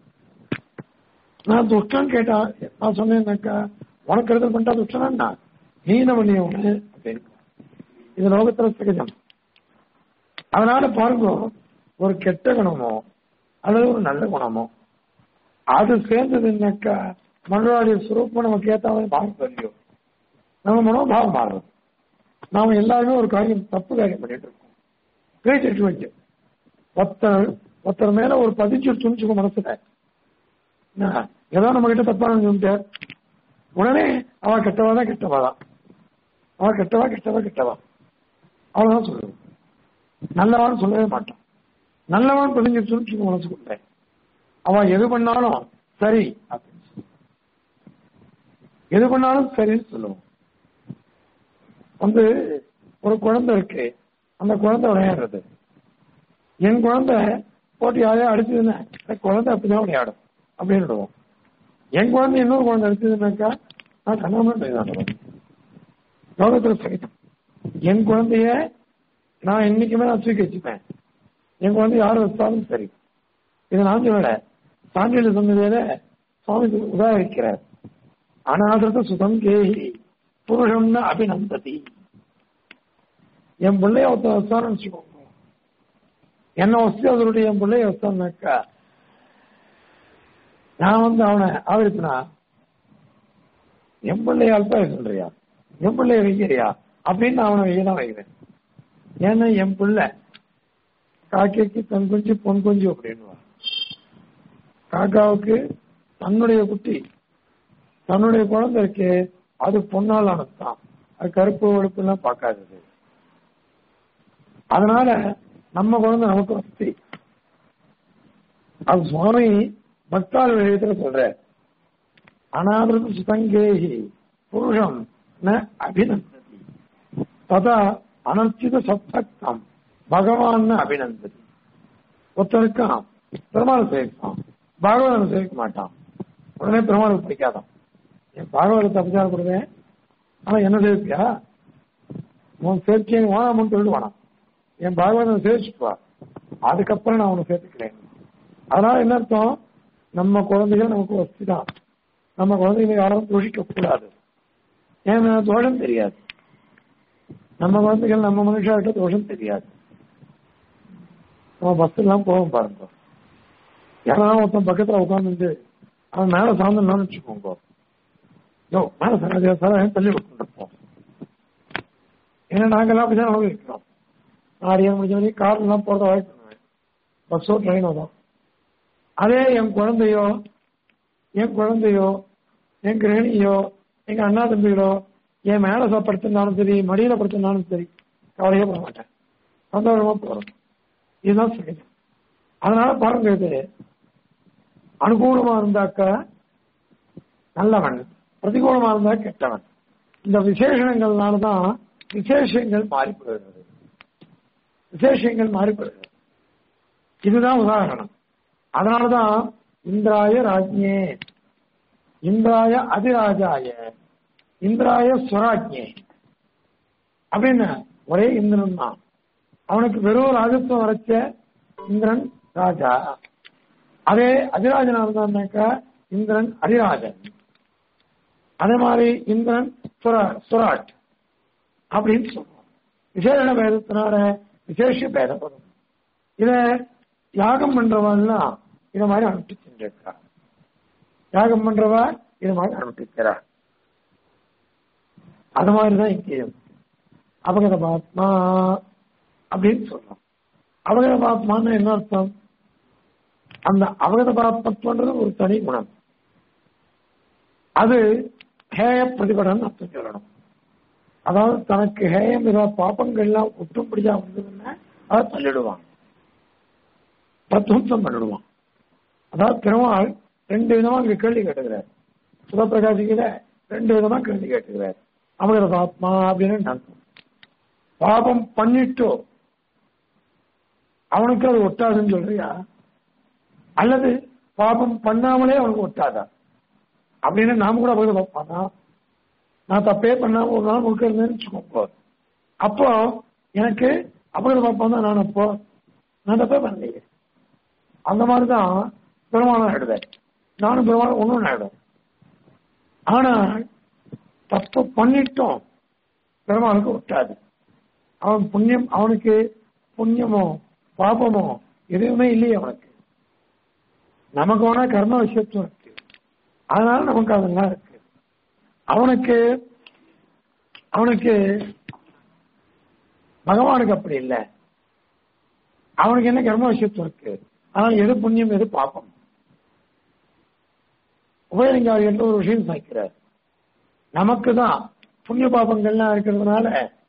நான் துஷ்டன் கேட்டா நான் சொன்னேன்னாக்கா உனக்கு எடுத்து பண்ணிட்டா துஷ்டனா நீ என்ன பண்ணியவனு அப்படின்னு இது லோகத்துல சகஜம் அதனால பாருங்க ஒரு கெட்ட குணமோ அல்லது ஒரு நல்ல குணமோ அது சேர்ந்ததுன்னாக்கா மனோடைய சுரூப்பம் நமக்கு ஏற்ற மாதிரி மாறும் தெரியும் நம்ம மனோபாவம் மாறுறது நாம எல்லாருமே ஒரு காரியம் தப்பு காரியம் பண்ணிட்டு இருக்கோம் கிரேட் ஜட்மெண்ட் ஒருத்தர் ஒருத்தர் மேல ஒரு பதிச்சு துணிச்சுக்கோ மனசுல என்ன, ஏதோ நம்ம கிட்ட தப்பான சொல்லிட்டார் உடனே அவன் கெட்டவா தான் கெட்டவா தான் அவன் கெட்டவா கெட்டவா கெட்டவா அவ்வளவுதான் சொல்லுவோம் நல்லவான்னு சொல்லவே மாட்டான் நல்லவன் பிடிஞ்சிருச்சுன்னு மனசுக்குள்ள அவன் எது பண்ணாலும் சரி அப்படின்னு சொல்லுவான். எது பண்ணாலும் சரின்னு சொல்லுவோம் வந்து ஒரு குழந்தை இருக்கு அந்த குழந்தை விளையாடுறது என் குழந்தை போட்டு யாரையும் அடிச்சதுன்னா அந்த குழந்தை அப்படிதான் விளையாடும் அப்படின்னு என் குழந்தை இன்னொரு குழந்தை அடிச்சதுன்னாக்கா நான் கண்ணாமன் விளையாடுவேன் லோகத்துல சகிதம் என் குழந்தைய நான் என்னைக்குமே நான் தூக்கி வச்சுப்பேன் என் குழந்தை யாரும் வச்சாலும் சரி இது நான் சொல்லல சான்றிதழ் சொன்னதே சுவாமி உதாரிக்கிறார் அனாதிரத சுதம் கேஹி புருஷம்னு அபிநந்ததி என் பிள்ளைய ஒருத்தன் வச்சான்னு வச்சுக்கோங்க என்ன வச்சு அதனுடைய என் பிள்ளைய வச்சான்னாக்கா நான் வந்து அவனை ஆதரிப்பினா என் பிள்ளைய அல்பா சொல்றியா என் பிள்ளைய வைக்கிறியா அப்படின்னு நான் அவனை வைக்க தான் வைக்கிறேன் ஏன்னா என் பிள்ளை காக்கைக்கு தன் குஞ்சு பொன் குஞ்சு அப்படின்னுவா காக்காவுக்கு தன்னுடைய குட்டி தன்னுடைய குழந்தை இருக்கு அது பொன்னால் ஆனதுதான் அது கருப்பு வெளுப்பு எல்லாம் பார்க்காதது அதனால நம்ம குழந்தை நமக்கு வசதி அது சுவாமி பக்தால் விஷயத்துல சொல்ற அனாதிருத சுதங்கேகி புருஷம் ந அபிநந்ததி ததா அனர்ச்சித சத்தம் பகவான் அபிநந்ததி ஒருத்தருக்கான் பெருமாள் சேர்ப்பான் பாகவதனை சேர்க்க மாட்டான் உடனே பெருமாளுக்கு பிடிக்காதான் என் பாகவதத்தை அபிச்சாரம் கொடுவேன் ஆனா என்ன சேர்ப்பியா உன் சேர்க்கையை வாழாமன்னு சொல்லிட்டு வேணாம் என் பாகவதனை சேர்த்துட்டு வா அதுக்கப்புறம் நான் அவனை சேர்த்துக்கிறேன் அதனால என்ன அர்த்தம் நம்ம குழந்தைகள் நமக்கு வசதி தான் நம்ம குழந்தைகளை யாரும் தூஷிக்க கூடாது ஏன்னா தோஷம் தெரியாது நம்ம குழந்தைகள் நம்ம மனுஷாட்ட தோஷம் தெரியாது நம்ம பஸ் எல்லாம் போவோம் பாருங்க யாராவது ஒருத்தன் பக்கத்துல உட்காந்துட்டு அவன் மேல சார்ந்தோம்னு வச்சுக்கோங்க யோ மேல சாராஜா சாரா தள்ளி விட்டுருப்போம் ஏன்னா நாங்கெல்லாம் அப்படிதான் அனுபவிக்கிறோம் நான் அடியான் முடிஞ்ச வரைக்கும் கார்ல எல்லாம் போறத அவாய்ட் பண்ணுவேன் பஸ்ஸோ ட்ரெயினோ தான் அதே என் குழந்தையோ என் குழந்தையோ என் கிரகணியோ எங்க அண்ணா தம்பிகளோ என் மேல படுத்திருந்தாலும் சரி மடியில படுத்திருந்தாலும் சரி கவலையே பட மாட்டேன் சந்தோஷமா போறோம் இதுதான் சகிதம் அதனால பாருங்க இது அனுகூலமா இருந்தாக்கா நல்லவன் பிரதிகூலமா இருந்தா கெட்டவன் இந்த விசேஷங்கள்னாலதான் விசேஷங்கள் மாறிப்படுகிறது விசேஷங்கள் மாறிப்படுகிறது இதுதான் உதாரணம் அதனாலதான் இந்திராய ராஜ்யே இந்திராய அதிராஜாய இந்திராய ஸ்வராஜ்யே அப்படின்னு ஒரே இந்திரன் தான் அவனுக்கு வெறும் ராஜத்துவம் வரைச்ச இந்திரன் ராஜா அதே அதிராஜனா இருந்தான்னாக்கா இந்திரன் அதிராஜன் அதே மாதிரி இந்திரன் சுராட் அப்படின்னு சொல்லுவோம் விசேஷ பேதத்தினால விசேஷ பேதப்படும் இத யாகம் பண்றவன்லாம் இத மாதிரி அனுப்பிச்சு செஞ்சிருக்கா யாகம் பண்றவா இது மாதிரி அனுப்பிக்கிறா அது மாதிரிதான் இங்கேயும் அபகத பாத்மா அப்படின்னு சொல்றோம் அவகத பாத்மான்னு என்ன அர்த்தம் அந்த அவகத பாத்மத்துவன்றது ஒரு தனி குணம் அது ஹேய பிரதிபடன் அர்த்தம் சொல்லணும் அதாவது தனக்கு ஹேயம் ஏதோ பாப்பங்கள்லாம் ஒட்டும்படியா வந்ததுன்னா அதை தள்ளிடுவான் பிரத்வம்சம் பண்ணிடுவான் அதாவது பெருமாள் ரெண்டு விதமா இங்க கேள்வி கேட்டுக்கிறார் சுதப்பிரகாசிக்கிற ரெண்டு விதமா கேள்வி கேட்டுக்கிறார் அவரது ஆத்மா அப்படின்னு அர்த்தம் பாபம் பண்ணிட்டோ அவனுக்கு அது ஒட்டாதுன்னு சொல்றியா அல்லது பாபம் பண்ணாமலே அவனுக்கு ஒட்டாதா அப்படின்னு நாம கூட பகுதி பார்ப்பானா நான் தப்பே பண்ணாம ஒரு நாள் முழுக்க இருந்தேன்னு வச்சுக்கோங்க அப்போ எனக்கு அபகத பார்ப்போம் தான் நான் அப்போ நான் தப்பே பண்ணலையே அந்த மாதிரிதான் பெருமானம் ஆயிடுவேன் நானும் பெருமானம் ஒன்றும் ஆயிடும் ஆனா தப்பு பண்ணிட்டோம் பெருமாளுக்கு ஒட்டாது அவன் புண்ணியம் அவனுக்கு புண்ணியமோ பாபமோ எதுவுமே இல்லையே அவனுக்கு நமக்கு வேணா கர்ம விஷயத்துவம் இருக்கு அதனால நமக்கு அதெல்லாம் இருக்கு அவனுக்கு அவனுக்கு பகவானுக்கு அப்படி இல்லை அவனுக்கு என்ன கர்ம விஷயத்துவம் இருக்கு ஆனால் எது புண்ணியம் எது பாப்பம் உபயலிங்காரியன்ற ஒரு விஷயம் சாய்க்கிறார் நமக்கு தான் புண்ணிய பாபங்கள்லாம் இருக்கிறதுனால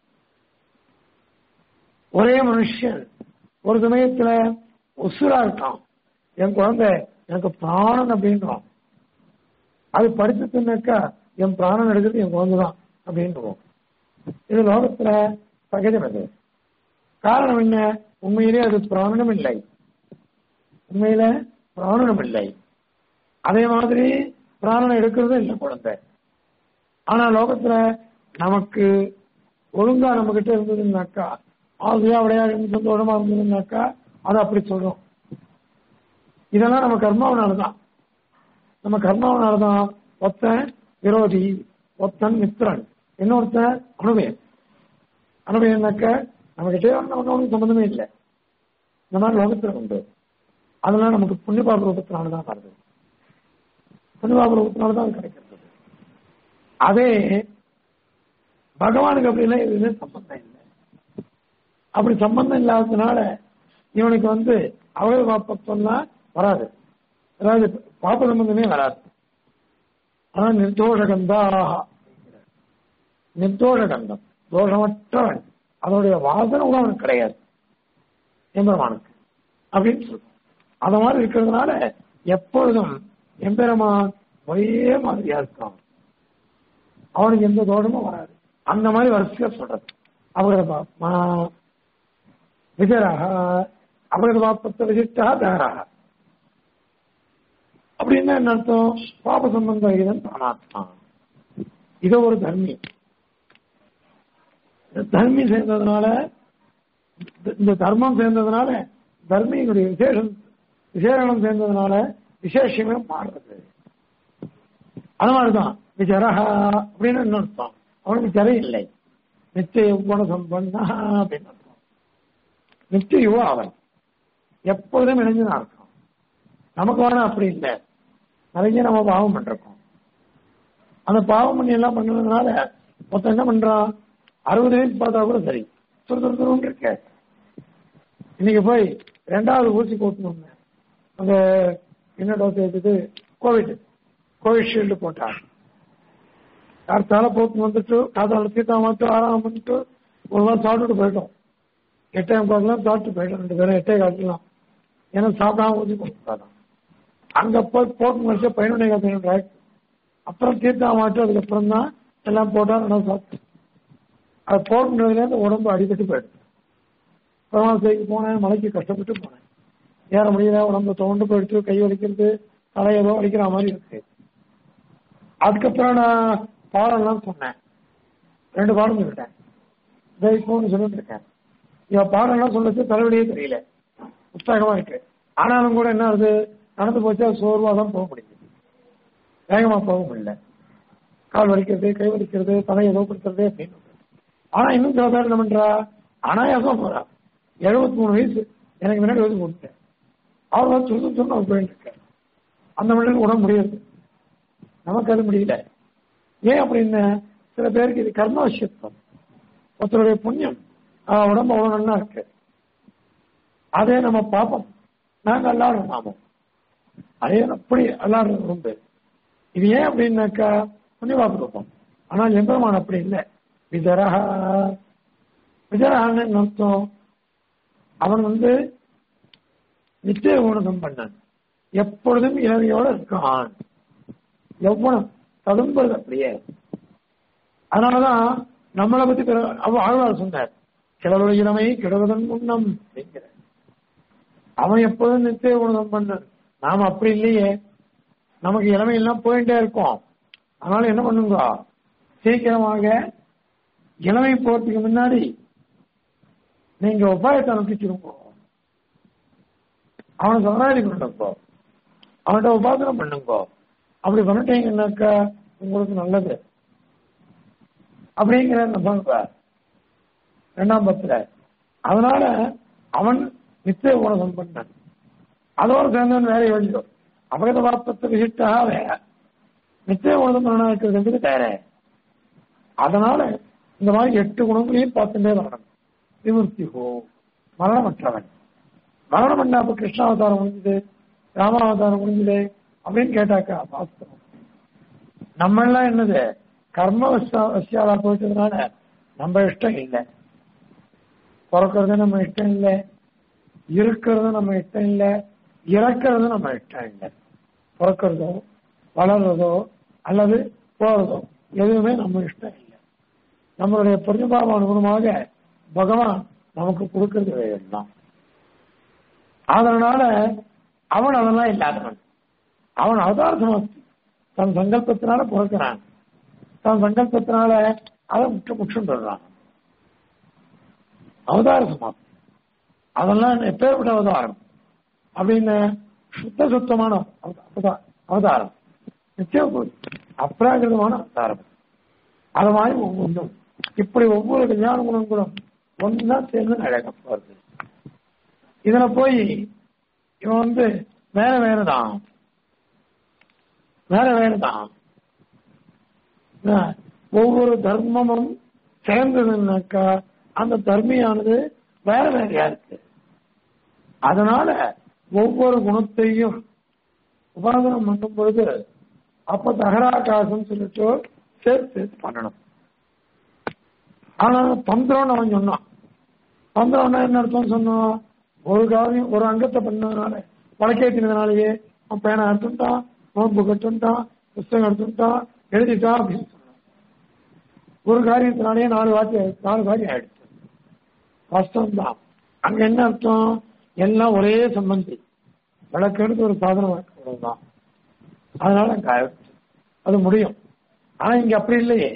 ஒரே மனுஷன் ஒரு சமயத்துல உசுரா இருக்கான் என் குழந்தை எனக்கு பிராணன் அப்படின்றான் அது படிச்சதுன்னாக்கா என் பிராணன் எடுக்கிறது என் குழந்தை தான் அப்படின்றோம் இது லோகத்துல சகஜம் அது காரணம் என்ன உண்மையிலே அது பிராணனும் இல்லை உண்மையில பிராணனும் இல்லை அதே மாதிரி பிராணனை எடுக்கிறதும் இல்லை குழந்தை ஆனா லோகத்துல நமக்கு ஒழுங்கா நம்ம கிட்ட இருந்ததுன்னாக்கா ஆசையா விளையாடு சந்தோஷமா இருந்ததுன்னாக்கா அதை அப்படி சொல்றோம் இதெல்லாம் நம்ம கர்மாவனாலதான் நம்ம கர்மாவனாலதான் ஒத்தன் விரோதி ஒத்தன் மித்திரன் இன்னொருத்தன் அனுபயம் அனுபயம்னாக்க நம்ம கிட்டே ஒன்றும் சம்பந்தமே இல்லை இந்த மாதிரி லோகத்துல உண்டு அதெல்லாம் நமக்கு புண்ணியபாப ரூபத்தினாலதான் வருது புண்ணியபாப ரூபத்தினாலதான் கிடைக்கிறது அதே பகவானுக்கு அப்படின்னா எதுவுமே சம்பந்தம் இல்லை அப்படி சம்பந்தம் இல்லாததுனால இவனுக்கு வந்து அவரது பாப்பத்தம்லாம் வராது அதாவது பாப்ப சம்பந்தமே வராது ஆனா நிர்தோஷகந்தாக நிர்தோஷகந்தம் தோஷமற்றவன் அதனுடைய வாசனை கூட அவனுக்கு கிடையாது எம்பெருமானுக்கு அப்படின்னு சொல்லுவோம் அந்த மாதிரி இருக்கிறதுனால எப்பொழுதும் எம்பெருமான் ஒரே மாதிரியா இருக்கான் அவனுக்கு எந்த தோஷமும் வராது அந்த மாதிரி வரிசையா சொல்றது அவரது விஜராக அவரது பாப்பத்தை விசிட்டா தாராக அப்படின்னா என்ன அர்த்தம் பாப சம்பந்த விகிதம் தானாத்மா இது ஒரு தர்மி இந்த தர்மி சேர்ந்ததுனால இந்த தர்மம் சேர்ந்ததுனால தர்மியினுடைய விசேஷம் விசேஷனம் சேர்ந்ததுனால விசேஷமே மாறுறது அது மாதிரிதான் விஜரஹா அப்படின்னு என்ன அர்த்தம் அவனுக்கு ஜரை இல்லை நித்திய யௌவன சம்பந்தா அப்படின்னு அர்த்தம் நித்திய யுவா அவன் எப்பொழுதும் இணைஞ்சுதான் இருக்கான் நமக்கு வேணா அப்படி இல்லை நிறைய நம்ம பாவம் பண்றோம் அந்த பாவம் பண்ணி எல்லாம் பண்ணதுனால மொத்தம் என்ன பண்றான் அறுபது வயசு பார்த்தா கூட சரி துரு துரு துருன்னு இருக்க இன்னைக்கு போய் ரெண்டாவது ஊசி போட்டணும் அந்த என்ன டோஸ் எடுத்தது கோவிட் கோவிஷீல்டு போட்டார் அடுத்தால போட்டு வந்துட்டு காதால தீர்த்தா மாட்டு ஆறாம் பண்ணிட்டு ஒரு நாள் சாப்பிட்டுட்டு போயிட்டோம் எட்டாம் பார்க்கலாம் சாப்பிட்டு போயிட்டோம் ரெண்டு பேரும் எட்டே காட்டலாம் ஏன்னா சாப்பிடாம ஊசி போட்டுருக்காதான் அங்க போய் போட்டு முடிச்ச பதினொன்னே பதினொன்று ஆயிடுச்சு அப்புறம் தீர்த்தா மாட்டு அதுக்கப்புறம் தான் எல்லாம் போட்டா நல்லா சாப்பிட்டு அது போட்டுனதுல இருந்து உடம்பு அடிபட்டு போயிடுது பிரமாசைக்கு போனேன் மலைக்கு கஷ்டப்பட்டு போனேன் ஏற முடியல உடம்புல தோண்டு போயிடுச்சு கை வலிக்கிறது தலை ஏதோ வலிக்கிற மாதிரி இருக்கு அதுக்கப்புறம் நான் பாடம்லாம் சொன்னேன் ரெண்டு பாடம் சொல்லிட்டேன் இதை இப்போன்னு சொல்லிட்டு இருக்கேன் இவன் பாடம்லாம் சொல்லச்சு தலைவலியே தெரியல உற்சாகமா இருக்கு ஆனாலும் கூட என்ன ஆகுது நடந்து போச்சா சோர்வா தான் போக முடியுது வேகமா போக முடியல கால் வலிக்கிறது கை வலிக்கிறது தலை ஏதோ கொடுக்கறது அப்படின்னு ஆனா இன்னும் சில பேர் என்ன பண்றா அனாயாசமா போறா எழுபத்தி மூணு வயசு எனக்கு முன்னாடி வந்து போட்டேன் அவர் வந்து சொல்லு சொல்லு அவர் போயிட்டு இருக்காரு அந்த மனிதனுக்கு உடம்பு முடியாது நமக்கு அது முடியல ஏன் அப்படின்னு சில பேருக்கு இது கர்ம விஷயத்தம் ஒருத்தருடைய புண்ணியம் ஆஹ் உடம்பு அவ்வளவு நல்லா இருக்கு அதே நம்ம பார்ப்போம் நாங்க அல்லாடுறோம் நாமும் அதே அப்படி அல்லாடுறது உண்டு இது ஏன் அப்படின்னாக்கா புண்ணியவாக்கு இருப்போம் ஆனால் எம்பெருமான் அப்படி இல்லை விஜரஹா விஜரஹான்னு அர்த்தம் அவன் வந்து நித்திய குணம் பண்ணான் எப்பொழுதும் இளமையோட இருக்கான் எவ்வளவு ததும்புறது அப்படியே அதனாலதான் நம்மளை பத்தி அவ ஆழ்வார் சொன்னார் கிழவரு இளமை கிழவதன் முன்னம் அப்படிங்கிற அவன் எப்பொழுதும் நித்திய குணம் பண்ணான் நாம அப்படி இல்லையே நமக்கு இளமை எல்லாம் போயிட்டே இருக்கோம் அதனால என்ன பண்ணுங்க சீக்கிரமாக இளமை போறதுக்கு முன்னாடி நீங்க உபாயத்தை அனுப்பிச்சிருங்க அவனை சரணாடி பண்ணுங்க அவன்கிட்ட உபாசனை பண்ணுங்க அப்படி பண்ணிட்டீங்கன்னாக்கா உங்களுக்கு நல்லது அப்படிங்கிற சொல்ற ரெண்டாம் பத்துல அதனால அவன் நித்திய உணவம் பண்ணான் அதோடு சேர்ந்தவன் வேற யோசிக்கும் அபகத வார்த்தத்தை விசிட்டா வேற நித்திய உணவம் பண்ணா இருக்கிறது வேற அதனால இந்த மாதிரி எட்டு குணங்களையும் பார்த்துட்டே வரணும் விமுர்த்தி ஹோ மரணமற்றவன் மரணம் என்ன அப்ப கிருஷ்ணாவதாரம் முடிஞ்சது ராமாவதாரம் முடிஞ்சது அப்படின்னு கேட்டாக்கா வாஸ்தவம் நம்ம எல்லாம் என்னது கர்ம வசா வசியாலா போயிட்டதுனால நம்ம இஷ்டம் இல்லை பிறக்கிறது நம்ம இஷ்டம் இல்லை இருக்கிறது நம்ம இஷ்டம் இல்லை இறக்கிறது நம்ம இஷ்டம் இல்லை பிறக்கிறதோ வளர்றதோ அல்லது போறதோ எதுவுமே நம்ம இஷ்டம் இல்லை நம்மளுடைய பிரதிபாவ அனுகுணமாக பகவான் நமக்கு கொடுக்கிறது எல்லாம் அதனால அவன் அதெல்லாம் இல்லாதவன் அவன் அவதாரசமாஸ்தி தன் சங்கல்பத்தினால பிறக்கிறான் தன் சங்கல்பத்தினால அதை முற்று முற்றும் பெறுறான் அவதார சமாப்தி அதெல்லாம் எப்பேற்பட்ட அவதாரம் அப்படின்னு சுத்த சுத்தமான அவதா- அவதாரம் நிச்சயம் அப்ராகிருதமான அவதாரம் அது மாதிரி ஒவ்வொன்றும் இப்படி ஒவ்வொரு கல்யாண குணங்களும் ஒன்னா சேர்ந்து நடக்க போறது இதுல போய் இவன் வந்து வேற வேறதான் வேற வேறதான் ஆஹ், ஒவ்வொரு தர்மமும் சேர்ந்ததுன்னாக்கா அந்த தர்மியானது வேற வேறையா இருக்கு அதனால ஒவ்வொரு குணத்தையும் உபாசனம் பண்ணும் பொழுது அப்ப தகராகாசம் சொல்லிட்டு சேர்த்து சேர்த்து பண்ணணும் ஆனா தந்திரம்னு அவன் சொன்னான் தந்திரம்னா என்ன அர்த்தம் சொன்னான் ஒரு காரியம் ஒரு அங்கத்தை பண்ணதுனால வழக்கேற்றினதுனாலயே அவன் பேனை எடுத்துட்டான் நோட்பு கட்டுட்டான் புஸ்தகம் எடுத்துட்டான் எழுதிட்டான் அப்படின்னு சொன்னான் ஒரு காரியத்தினாலேயே நாலு வாட்டி நாலு காரியம் ஆயிடுச்சு வாஸ்தவம் தான் அங்க என்ன அர்த்தம் எல்லாம் ஒரே சம்பந்தி விளக்கெடுத்து ஒரு சாதனம் தான் அதனால அங்க ஆயிடுச்சு அது முடியும் ஆனா இங்க அப்படி இல்லையே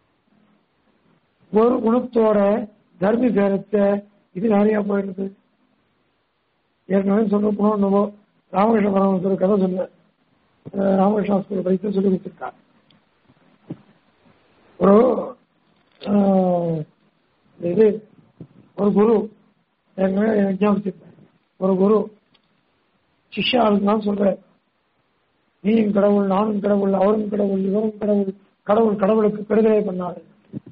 ஒரு குணத்தோட தர்மி சேரத்த இது நிறைய போயிடுது ஏற்கனவே சொல்ல போனோம் என்னவோ ராமகிருஷ்ண பரமஹம்சர் கதை சொல்ல அஹ் ராமகிருஷ்ணா ஸ்கூல் படித்து சொல்லி கொடுத்துருக்கார் ஒரு அஹ், இது ஒரு குரு ஏற்கனவே ஞாபகத்திருப்பேன் ஒரு குரு சிஷ்யாளுக்கு தான் சொல்ற நீயும் கடவுள் நானும் கடவுள் அவரும் கடவுள் இவரும் கடவுள் கடவுள் கடவுளுக்கு கெடுதலை பண்ணாரு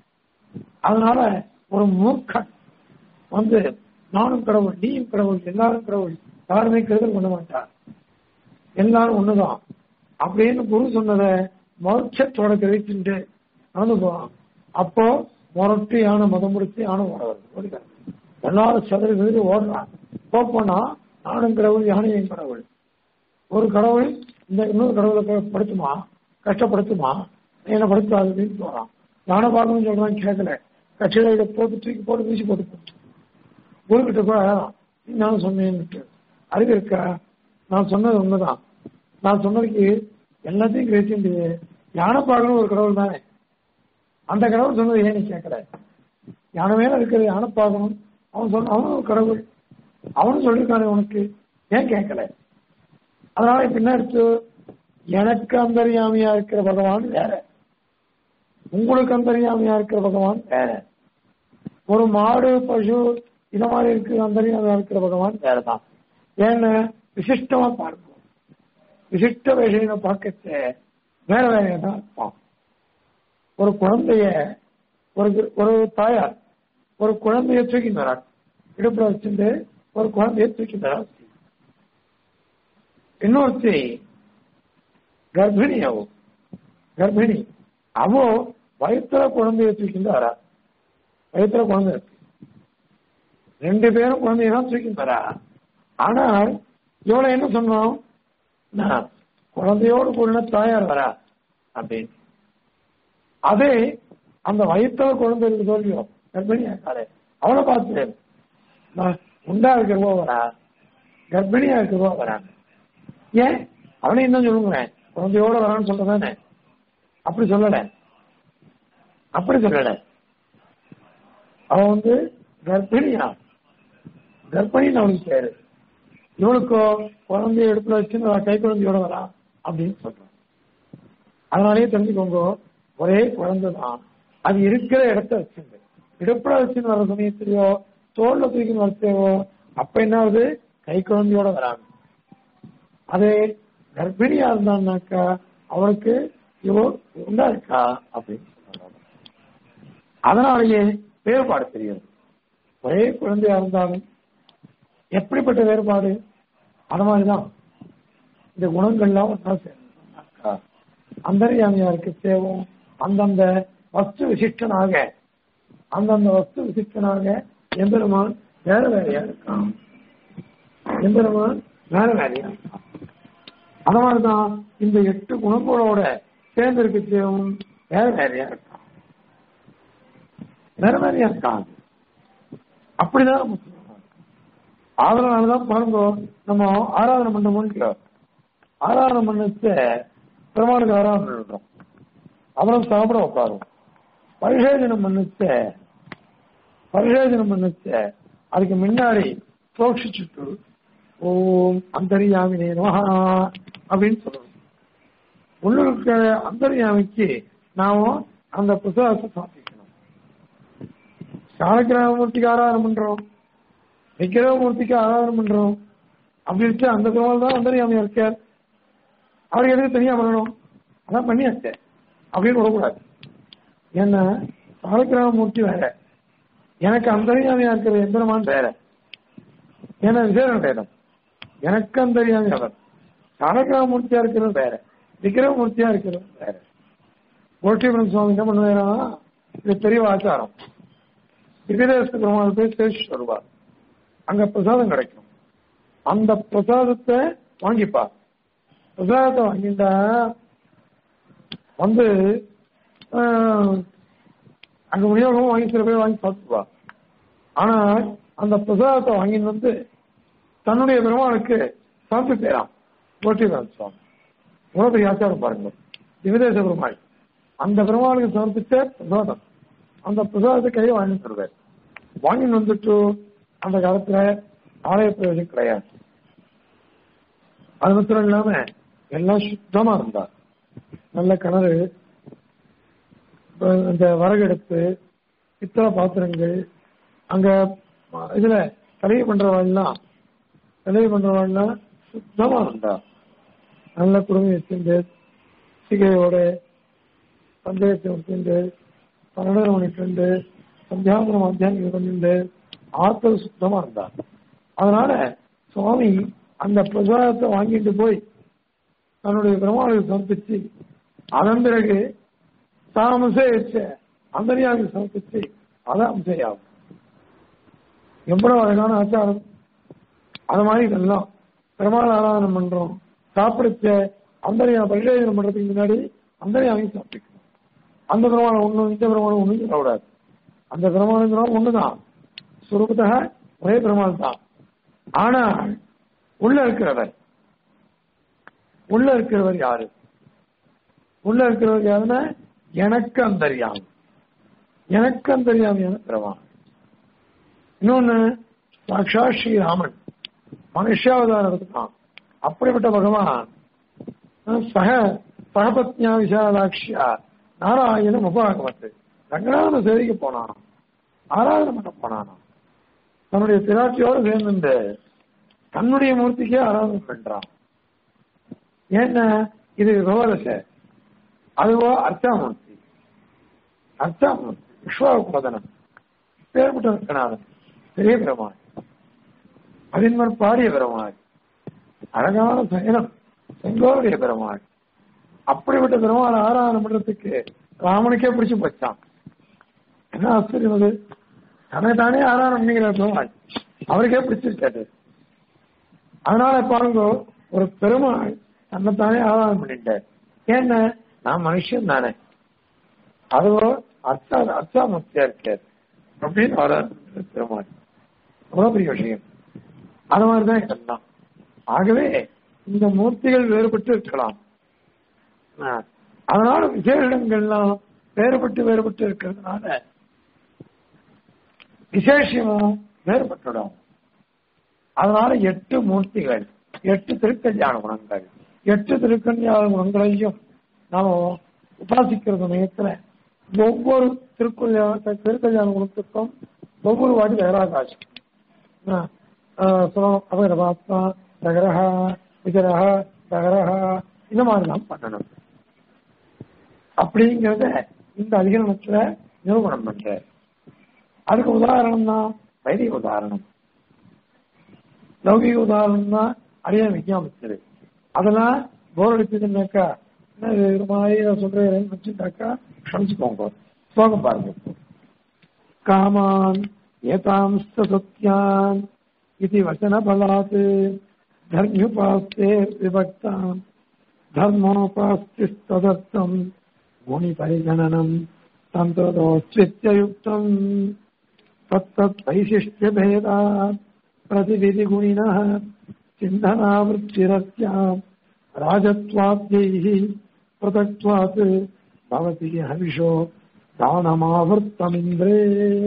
அதனால ஒரு மூர்க்கன் வந்து நானும் கடவுள் நீயும் கடவுள் எல்லாரும் கடவுள் யாருமே கெடுதல் பண்ண மாட்டார் எல்லாரும் ஒண்ணுதான் அப்படின்னு குரு சொன்னதை மோட்சத்தோட கிரகிச்சுட்டு நடந்து போறான் அப்போ முரட்டு யானை மதம் முடிச்சு யானை ஓட வருது ஓடிட்டாங்க எல்லாரும் சதுர சதுரி ஓடுறான் போனா நானும் கடவுள் யானையும் கடவுள் ஒரு கடவுள் இந்த இன்னொரு கடவுளை க- படுத்துமா கஷ்டப்படுத்துமா என்ன படுத்தாது அப்படின்னு போறான் யானை பார்க்கணும்னு சொல்றான் கேட்கல கட்சியில இதை போட்டு தூக்கி போட்டு வீசி போட்டு போட்டு குருக்கிட்ட கூட நான் சொன்னேன்னுட்டு அறிவு இருக்கா நான் சொன்னது உண்மைதான் நான் சொன்னதுக்கு எல்லாத்தையும் கிரகிச்சு யானை பார்க்கணும் ஒரு கடவுள் தானே அந்த கடவுள் சொன்னது ஏன் நீ கேட்கல யானை மேல இருக்கிற யானை பார்க்கணும் அவன் சொன்ன அவனும் ஒரு கடவுள் அவனும் சொல்லியிருக்கானே உனக்கு ஏன் கேட்கல அதனால இப்ப என்ன எடுத்து எனக்கு அந்தரியாமியா இருக்கிற பகவான் வேற உங்களுக்கு அந்தரியாமியா இருக்கிற பகவான் வேற ஒரு மாடு பசு இந்த மாதிரி இருக்கிற அந்தரியாமியா இருக்கிற பகவான் வேற தான் ஏன்னு விசிஷ்டமா பார்க்கணும் விசிஷ்ட விஷயம் பார்க்கச்ச வேற வேற தான் இருப்பான் ஒரு குழந்தைய ஒரு ஒரு தாயார் ஒரு குழந்தைய தூக்கிட்டு வராங்க இடுப்புல வச்சுட்டு ஒரு குழந்தைய தூக்கிட்டு வராங்க இன்னொருத்தி கர்ப்பிணி அவ கர்ப்பிணி அவோ வயிற்றுல குழந்தைய தூக்கிட்டு வரா வயிற்றுல குழந்தை இருக்கு ரெண்டு பேரும் குழந்தைய தான் தூக்கிட்டு வரா ஆனால் இவளை என்ன சொன்னோம் நான் குழந்தையோடு கூட தாயார் வரா அப்படின்னு அதே அந்த வயிற்றுல குழந்தை இருக்கு தோல்வியோ கர்ப்பிணியா இருக்காளே அவளை பார்த்து நான் உண்டா இருக்கிறவோ வரா கர்ப்பிணியா இருக்கிறவோ வராங்க ஏன் அவனையும் தான் சொல்லுங்களேன் குழந்தையோட வரான்னு சொல்றதானே அப்படி சொல்லல அப்படி சொல்லல அவன் வந்து கர்ப்பிணியா கர்ப்பிணின்னு அவனுக்கு பேரு இவனுக்கோ குழந்தைய எடுத்துல வச்சு நான் கை குழந்தையோட வரா அப்படின்னு சொல்றான் அதனாலேயே தெரிஞ்சுக்கோங்க ஒரே குழந்தை தான் அது இருக்கிற இடத்த வச்சுங்க இடுப்புல வச்சுன்னு வர சமயத்திலயோ தோல்ல தூக்கின்னு வரத்தையோ அப்ப என்ன ஆகுது கை குழந்தையோட வராங்க அதே கர்ப்பிணியா இருந்தான்னாக்கா அவனுக்கு இவோ உண்டா இருக்கா அப்படின்னு சொல்றாங்க அதனாலேயே வேறுபாடு தெரியாது ஒரே குழந்தையா இருந்தாலும் எப்படிப்பட்ட வேறுபாடு அது மாதிரிதான் இந்த குணங்கள்லாம் ஒன்றா சேர்ந்தாக்கா அந்தரியாமையா இருக்க தேவும் அந்தந்த வஸ்து விசிஷ்டனாக அந்தந்த வஸ்து விசிஷ்டனாக எம்பெருமான் வேற வேறையா இருக்கான் எம்பெருமான் வேற வேறையா இருக்கான் அது மாதிரிதான் இந்த எட்டு குணங்களோட சேர்ந்து இருக்கச்சேவும் வேற வேறையா இருக்கான் வேற வேறையா இருக்கான் அப்படிதான் நம்ம சொல்லணும் அதனாலதான் பாருங்க நம்ம ஆராதனை பண்ண முடியல ஆராதனை பண்ணச்ச பெருமாளுக்கு ஆராதனை பண்றோம் அப்புறம் சாப்பிட உட்காரும் பரிசேதனம் பண்ணுச்ச பரிசேதனம் பண்ணுச்ச அதுக்கு முன்னாடி புரோஷிச்சுட்டு ஓம் அந்தரியாமினே நமஹா அப்படின்னு சொல்லணும் உள்ள இருக்கிற அந்தரியாமிக்கு நாம அந்த புத்தகத்தை சாப்பிக்கணும் காலக்கிராமூர்த்திக்கு ஆராதனை பண்றோம் விக்கிரமூர்த்திக்கு ஆராதனை பண்றோம் அப்படி இருக்கு அந்த பெருமாள் தான் அந்தரியாமியா இருக்கார் அவருக்கு எதுக்கு தனியா பண்ணணும் அதான் பண்ணியாச்சு அப்படின்னு விடக்கூடாது ஏன்னா காலக்கிராமூர்த்தி வேற எனக்கு அந்தரியாமியா இருக்கிற எந்திரமான் வேற ஏன்னா விசேஷம் வேதம் எனக்கு அந்தரியாமி அவர் காலக்கிராமூர்த்தியா இருக்கிறது வேற விக்கிரமூர்த்தியா இருக்கிறது வேற கோஷ்டிபுரம் சுவாமி என்ன பண்ணுவாரா இது பெரிய ஆச்சாரம் திவ்யதேச பெருமாள் போய் சேஷ் வருவார் அங்க பிரசாதம் கிடைக்கும் அந்த பிரசாதத்தை வாங்கிப்பா பிரசாதத்தை வாங்கிட்டா வந்து ஆஹ், அங்க விநியோகம் வாங்கி சில பேர் வாங்கி சாப்பிட்டுவா ஆனா அந்த பிரசாதத்தை வாங்கிட்டு வந்து தன்னுடைய பெருமாளுக்கு சாப்பிட்டு போயிடான் கோட்டிதான் சுவாமி எவ்வளவு பெரிய ஆச்சாரம் பாருங்க திவிதேச பெருமாள் அந்த பெருமாளுக்கு சமர்ப்பிச்ச பிரசாதம் அந்த பிரசாதத்தை கையை வாங்கி தருவார் வாங்கிட்டு வந்துட்டு அந்த காலத்துல ஆலய பிரவேசம் கிடையாது அது மாத்திரம் இல்லாம எல்லாம் சுத்தமா இருந்தா நல்ல கிணறு அஹ் இந்த வரகெடுப்பு பித்தளை பாத்திரங்கள் அங்க அஹ் இதுல கலையை பண்றவாள்லாம் கலையை பண்றவாள்லாம் சுத்தமா இருந்தா நல்ல குடும்பம் வச்சிருந்து சிகையோட பந்தயத்தை வச்சிருந்து பன்னெண்டரை மணிக்கு ரெண்டு சந்தியாபுரம் மத்தியானம் பண்ணிட்டு ஆத்தல் சுத்தமா இருந்தா அதனால சுவாமி அந்த பிரசாதத்தை வாங்கிட்டு போய் தன்னுடைய பெருமாளுக்கு சமர்ப்பிச்சு அதன் பிறகு தான் அம்சையச்ச அந்தரியாவுக்கு சமர்ப்பிச்சு அதான் அம்சையாகும் எவ்வளவு அழகான ஆச்சாரம் அது மாதிரி இதெல்லாம் பெருமாள் ஆராதனை பண்றோம் சாப்பிடுச்ச அந்தரியா பரிசோதனை பண்றதுக்கு முன்னாடி அந்தரியாவையும் சாப்பிட்டுக்கணும் அந்த பெருமாள் ஒண்ணு இந்த பெருமாள் ஒண்ணு சொல்லக்கூடாது அந்த பெருமாளுங்கிறோம் ஒண்ணுதான் சுரூபத்தக ஒரே பெருமாள் தான் ஆனா உள்ள இருக்கிறவர் உள்ள இருக்கிறவர் யாரு உள்ள இருக்கிறவர் யாருன்னா எனக்கு அந்தரியாமி எனக்கு அந்தரியாமியான பெருமாள் இன்னொன்னு சாட்சா ஸ்ரீராமன் மனுஷாவதாரம் எடுத்துக்கான் அப்படிப்பட்ட பகவான் சக சகபத்யா விஷாலாட்சியா நாராயணம் உபாகமத்து ரங்கநாதன சேவைக்கு போனான் ஆராதனை பண்ண போனானா தன்னுடைய திராட்சியோடு சேர்ந்து தன்னுடைய மூர்த்திக்கே ஆராதனை பண்றான் ஏன்னா இது விவரச அதுவோ அர்த்தாமூர்த்தி அர்த்தாமூர்த்தி விஸ்வாபதனம் பேர்பட்ட ரங்கநாதன் பெரிய பெருமாள் அதின்மர் பாடிய பெருமாள் அழகான சயனம் செங்கோருடைய பெருமாள் அப்படிப்பட்ட பெருமாள் ஆராதனை பண்றதுக்கு ராமனுக்கே பிடிச்சு போச்சான் என்ன ஆச்சரியம் அது தன்னை தானே ஆராதனை பண்ணிக்கிற பெருமாள் அவருக்கே பிடிச்சிருக்காரு அதனால பாருங்க ஒரு பெருமாள் தன்னைத்தானே ஆராதனை பண்ணிட்டார் ஏன்னா நான் மனுஷன் தானே அதுவோ அர்த்தா அர்த்தாமூர்த்தியா இருக்கார் அப்படின்னு ஆராதனை பெருமாள் அவ்வளவு பெரிய விஷயம் அது மாதிரிதான் இதெல்லாம் ஆகவே இந்த மூர்த்திகள் வேறுபட்டு இருக்கலாம் ஆ, அதனால விசேஷங்கள்லாம் வேறுபட்டு வேறுபட்டு இருக்கிறதுனால விசேஷமும் வேறுபட்டுடும் அதனால எட்டு மூர்த்திகள் எட்டு திருக்கல்யாண குணங்கள் எட்டு திருக்கல்யாண குணங்களையும் நாம உபாசிக்கிற சமயத்துல ஒவ்வொரு திருக்கல்யாண திருக்கல்யாண குணத்துக்கும் ஒவ்வொரு வாட்டி வேறாகாசம் அபகரபாத்மா தகரஹ விஜரஹ தகரஹ இந்த மாதிரிலாம் பண்ணணும் அப்படிங்கிறத இந்த அதிகரணத்துல நிரூபணம் பண்ற அதுக்கு உதாரணம் தான் வைதிக உதாரணம் லௌகிக உதாரணம் தான் அடியா விஞ்ஞாபிச்சது அதெல்லாம் போர் அடிச்சதுன்னாக்கா என்ன இது ஒரு மாதிரி நான் சொல்றேன் வச்சுட்டாக்கா கணிச்சுக்கோங்க ஸ்லோகம் பாருங்க காமான் ஏதாம்ஸ்த சத்யான் இது வச்சன பலாத் தர்மியுபாஸ்தே விபக்தாம் धर्मोपास्तिस्तदर्थम् गुणिपरिगणनम् तन्त्रदोश्चित्ययुक्तम् तत्तद्वैशिष्ट्यभेदात् प्रतिविधिगुणिनः चिन्तनावृत्तिरस्याम् राजत्वाद्यैः पृथक्त्वात् भवति हविषो दानमावृत्तमिन्द्रे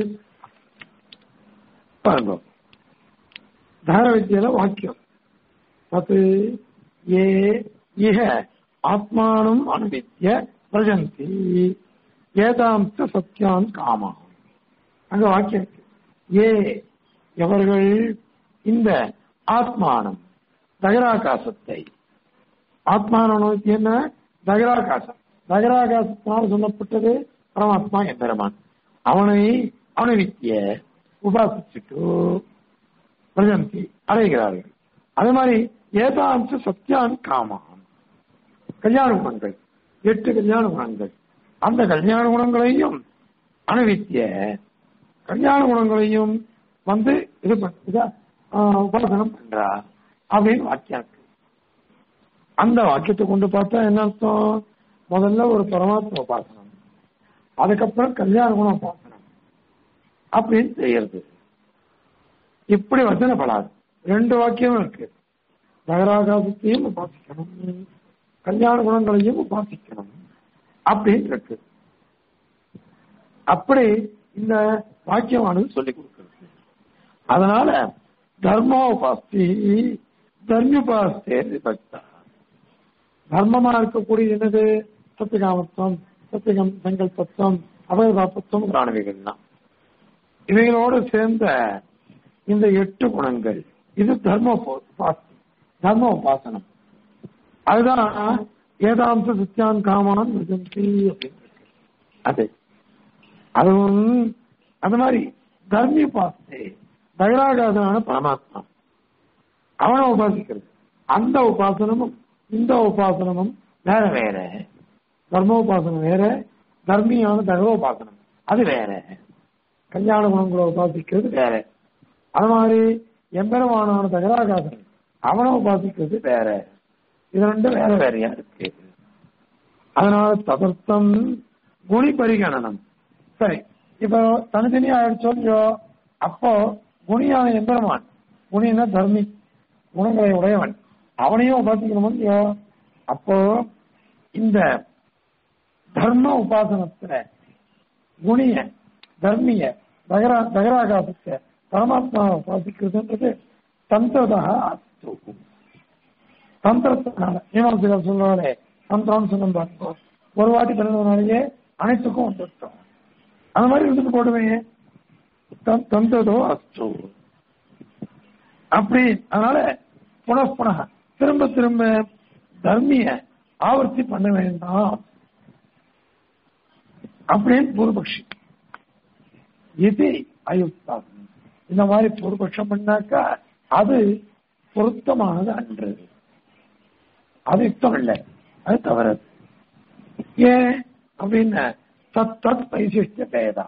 பாருங்க தார வித்தியில வாக்கியம் அது ஏ இஹ ஆத்மானம் அனுவித்ய பிரஜந்தி ஏதாம்ச சத்தியான் காமா அங்க வாக்கியம் இருக்கு ஏ எவர்கள் இந்த ஆத்மானம் தகராகாசத்தை ஆத்மானம் என்ன தகராகாசம் தகராகாசத்தினால் சொல்லப்பட்டது பரமாத்மா எம்பெருமான் அவனை அனுவித்திய உபாசிச்சுட்டு பிரஜந்தி அடைகிறார்கள் அதே மாதிரி ஏதாம்ச சத்தியான் காமான் கல்யாண குணங்கள் எட்டு கல்யாண குணங்கள் அந்த கல்யாண குணங்களையும் அனுவித்திய கல்யாண குணங்களையும் வந்து இது பண்ண உபாசனம் பண்றா அப்படின்னு வாக்கியம் இருக்கு அந்த வாக்கியத்தை கொண்டு பார்த்தா என்ன அர்த்தம் முதல்ல ஒரு பரமாத்மா உபாசனம் அதுக்கப்புறம் கல்யாண குண உபாசனம் அப்படின்னு செய்யறது இப்படி வசனப்படாது ரெண்டு வாக்கியமும் இருக்கு நகராகாசத்தையும் உபாசிக்கணும் கல்யாண குணங்களையும் உபாசிக்கணும் அப்படின்னு இருக்கு அப்படி இந்த வாக்கியமானது சொல்லிக் கொடுக்கிறது அதனால தர்மோபாஸ்தி தர்மியுபாஸ்தே விபக்தா தர்மமா இருக்கக்கூடிய என்னது சத்தியகாமத்துவம் சத்தியகம் சங்கல்பத்துவம் அபயதாபத்துவம் பிராணவிகள் தான் இவைகளோடு சேர்ந்த இந்த எட்டு குணங்கள் இது தர்ம உபாசனம் தர்ம உபாசனம் அதுதான் ஏதாம்ச சத்தியான் காமான் விஜந்தி அப்படின்னு அது அதுவும் அது மாதிரி தர்மி உபாசத்தை தகராகாதனான பரமாத்மா அவனை உபாசிக்கிறது அந்த உபாசனமும் இந்த உபாசனமும் வேற வேற தர்ம உபாசனம் வேற தர்மியான தகவோபாசனம் அது வேற கல்யாண குணங்களை உபாசிக்கிறது வேற அது மாதிரி எம்பெருமானான தகராகாசன் அவனை உபாசிக்கிறது வேற இது ரெண்டும் வேற வேறையா இருக்கு அதனால ததர்த்தம் குணி பரிகணனம் சரி இப்போ தனித்தனியா ஆயிடுச்சோ அப்போ குணியான எம்பெருமான் குணின்னா தர்மி குணங்களை உடையவன் அவனையும் உபாசிக்கணும் இல்லையோ அப்போ இந்த தர்ம உபாசனத்துல குணிய தர்மிய தகரா தகராகாசத்தை பரமாத்மாவை உபாசிக்கிறதுன்றது தந்திரதாக அஸ்து தந்திரத்தினால மீமாசிகர் சொல்றாலே தந்திரம்னு சொன்ன பார்த்தோம் ஒரு வாட்டி பிறந்ததுனாலேயே அனைத்துக்கும் வந்துட்டோம் அந்த மாதிரி இருந்துட்டு போடுவேன் தந்ததோ அஸ்து அப்படி அதனால புனப்புன திரும்ப திரும்ப தர்மிய ஆவர்த்தி பண்ண வேண்டாம் அப்படின்னு பூர்வபக்ஷி இது அயுக்தாகும் இந்த மாதிரி பூர்வபக்ஷம் பண்ணாக்கா அது பொருத்தமானது அன்று அது யுக்தம் இல்லை அது தவறது ஏன் அப்படின்னு தத் தத் வைசிஷ்ட பேதா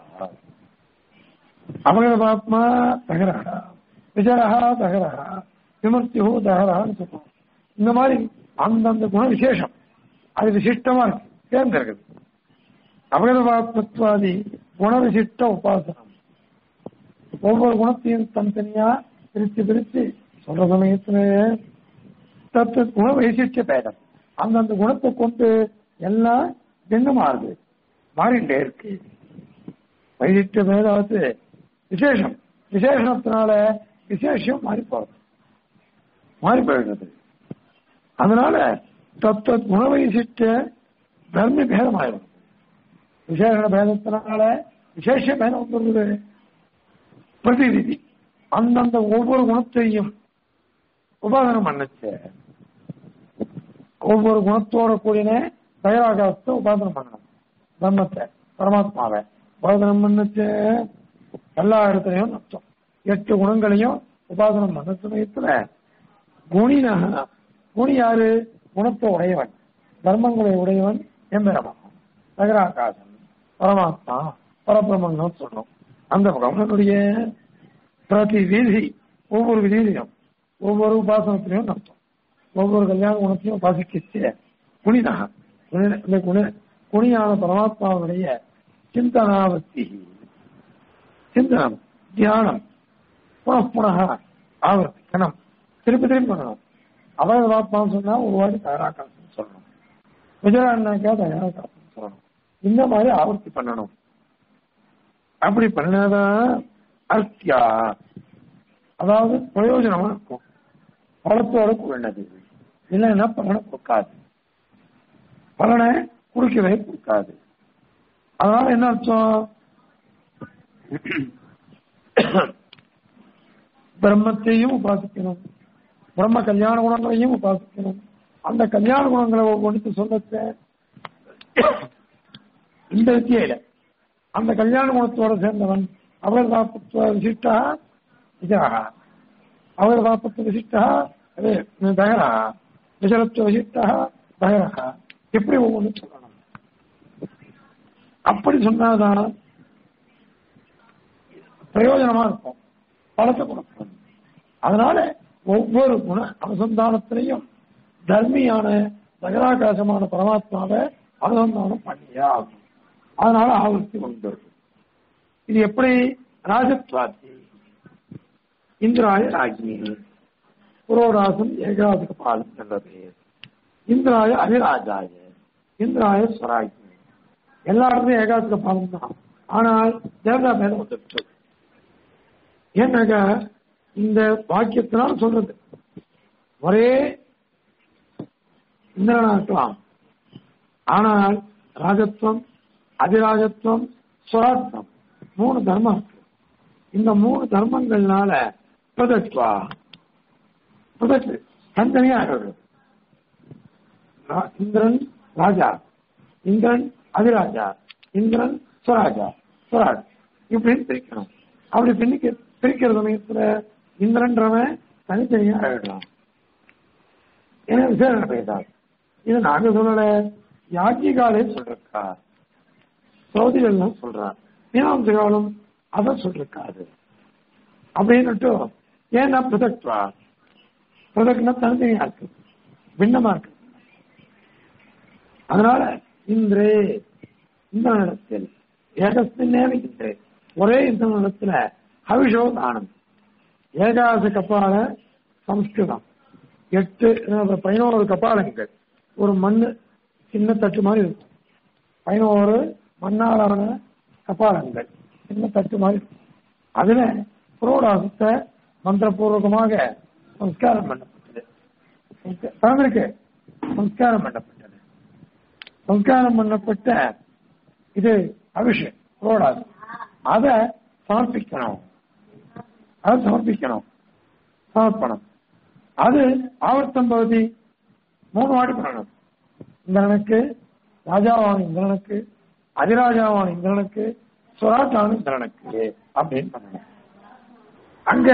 அவகபாத்மா தகரா விஜரஹா தகரா விமர்த்தியோ தகரான்னு சொல்லுவோம் இந்த மாதிரி அந்தந்த குண விசேஷம் அது விசிஷ்டமா இருக்கு தேர்ந்தெடுக்குது அவகதபாத்மத்வாதி குண விசிஷ்ட உபாசனம் ஒவ்வொரு குணத்தையும் தனித்தனியா பிரித்து பிரித்து சொல்ற சமயத்துல தத்து குண வைசிஷ்ட பேதம் அந்தந்த குணத்தை கொண்டு எல்லாம் என்ன மாறுது மாறிண்டே இருக்கு வைசிஷ்ட பேதாவது விசேஷம் விசேஷத்தினால விசேஷம் மாறி போறது மாறி போயிடுறது அதனால தத்துவ குண வைசிஷ்ட தர்ம பேதம் ஆயிடும் விசேஷ பேதத்தினால விசேஷ பேதம் வந்துருது பிரதிநிதி அந்தந்த ஒவ்வொரு குணத்தையும் உபாதனம் பண்ணச்சு ஒவ்வொரு குணத்தோட கூடின தயாராகத்தை உபாதனம் பண்ணணும் பிரம்மத்தை பரமாத்மாவை உபாதனம் பண்ணச்சு எல்லா இடத்துலையும் அர்த்தம் எட்டு குணங்களையும் உபாதனம் பண்ண சமயத்துல குணினா குணி யாரு குணத்தை உடையவன் தர்மங்களை உடையவன் எம்பெருமான் நகராகாசன் பரமாத்மா பரபிரமன் சொல்றோம் அந்த பிரம்மனுடைய பிரதி வீதி ஒவ்வொரு விதியிலையும் ஒவ்வொரு உபாசனத்திலையும் நடத்தும் ஒவ்வொரு கல்யாண குணத்தையும் உபாசிக்கிச்சு குணிதா குணி- இந்த குண குணியான பரமாத்மாவுடைய சிந்தனாவர்த்தி சிந்தனம் தியானம் புனః ஆவர்த்திக்கணும் திருப்பி திருப்பி பண்ணணும் அவரது ஆத்மான்னு சொன்னா ஒரு வாட்டி தயாராக்கணும் சொல்லணும் விஜயாண்ணாக்கா தயாராக்கணும் சொல்லணும் இந்த மாதிரி ஆவர்த்தி பண்ணணும் அப்படி பண்ணாதான் அர்த்தியா அதாவது பிரயோஜனமா இருக்கும் பலத்தோட கூடினது இல்லைன்னா பலனை கொடுக்காது பலனை குறுக்கவே கொடுக்காது அதனால என்ன அர்த்தம் பிரம்மத்தையும் உபாசிக்கணும் பிரம்ம கல்யாண குணங்களையும் உபாசிக்கணும் அந்த கல்யாண குணங்களை ஒவ்வொன்று சொல்லத்த இந்த வித்தியில அந்த கல்யாண குணத்தோட சேர்ந்தவன் அவர் தாப்பத்துவ விசிஷ்டா விஜயாக அவர் தாப்பத்துவ விசிஷ்டா அது தகரா விசலத்துவ விசிஷ்டா தகரா எப்படி ஒவ்வொன்று சொல்லணும் அப்படி சொன்னாதான் பிரயோஜனமா இருக்கும் பலத்தை கொடுக்கும் அதனால ஒவ்வொரு குண அனுசந்தானத்திலையும் தர்மியான நகராகாசமான பரமாத்மாவை அனுசந்தானம் பண்ணியே ஆகும் அதனால ஆவர்த்தி உண்டு இது எப்படி ராஜத்வாதி இந்திராய ராஜி புரோராசம் ஏகாதிக பாலம் என்றது இந்திராய அதிராஜாய இந்திராய ஸ்வராஜி எல்லா இடத்துலயும் ஏகாதிக பாலம் தான் ஆனால் தேவதா மேல வந்துருச்சு ஏன்னாக்க இந்த வாக்கியத்தினால் சொல்றது ஒரே இந்திரனா இருக்கலாம் ஆனால் ராஜத்துவம் அதிராஜத்துவம் சுராத்வம் மூணு தர்மம் இருக்கு இந்த மூணு தர்மங்கள்னால பிரதத்வா பிரதத்து தனித்தனியா ஆகிறது ரா- இந்திரன் ராஜா இந்திரன் அதிராஜா இந்திரன் சுவராஜா சுவராஜ் இப்படின்னு பிரிக்கணும் அப்படி பின்னிக்க பிரிக்கிற சமயத்துல இந்திரன்றவன் தனித்தனியா ஆயிடலாம் ஏன்னா விசேஷ பெய்தார் இது நாங்க சொல்லல யாஜிகாலே சொல்றா சௌதிகள்லாம் சொல்றார் மீனாம்சகாலும் அதை சொல்லிருக்காரு அப்படின்னுட்டு ஏன்னா பிரதக்வா பிரதக்னா தனித்தனியா இருக்கு பின்னமா இருக்கு அதனால இன்றே இந்த இடத்தில் ஏகஸ்தின்னே இன்றே ஒரே இந்த இடத்துல ஹவிஷோ தானம் ஏகாச கப்பால சம்ஸ்கிருதம் எட்டு அஹ், பதினோரு கபாலங்கள் ஒரு மண்ணு சின்ன தட்டு மாதிரி இருக்கும் பதினோரு மண்ணாலான கபாலங்கள் சின்ன தட்டு மாதிரி இருக்கும் அதுல புரோடாசத்தை மந்திரபூர்வகமாக சம்ஸ்காரம் பண்ணப்பட்டது சம்ஸ்க- பிறந்திருக்கு சம்ஸ்காரம் பண்ணப்பட்டது சம்ஸ்காரம் பண்ணப்பட்ட இது அபிஷேக் புரோடாசம் அதை சமர்ப்பிக்கணும் அதை சமர்ப்பிக்கணும் சமர்ப்பணம் அது ஆவர்த்தம் பகுதி மூணு வாட்டி பண்ணணும் இந்திரனுக்கு ராஜாவான இந்திரனுக்கு அதிராஜாவான இந்திரனுக்கு சுராட்டான இந்திரனுக்கு அப்படின்னு பண்ணணும் அங்க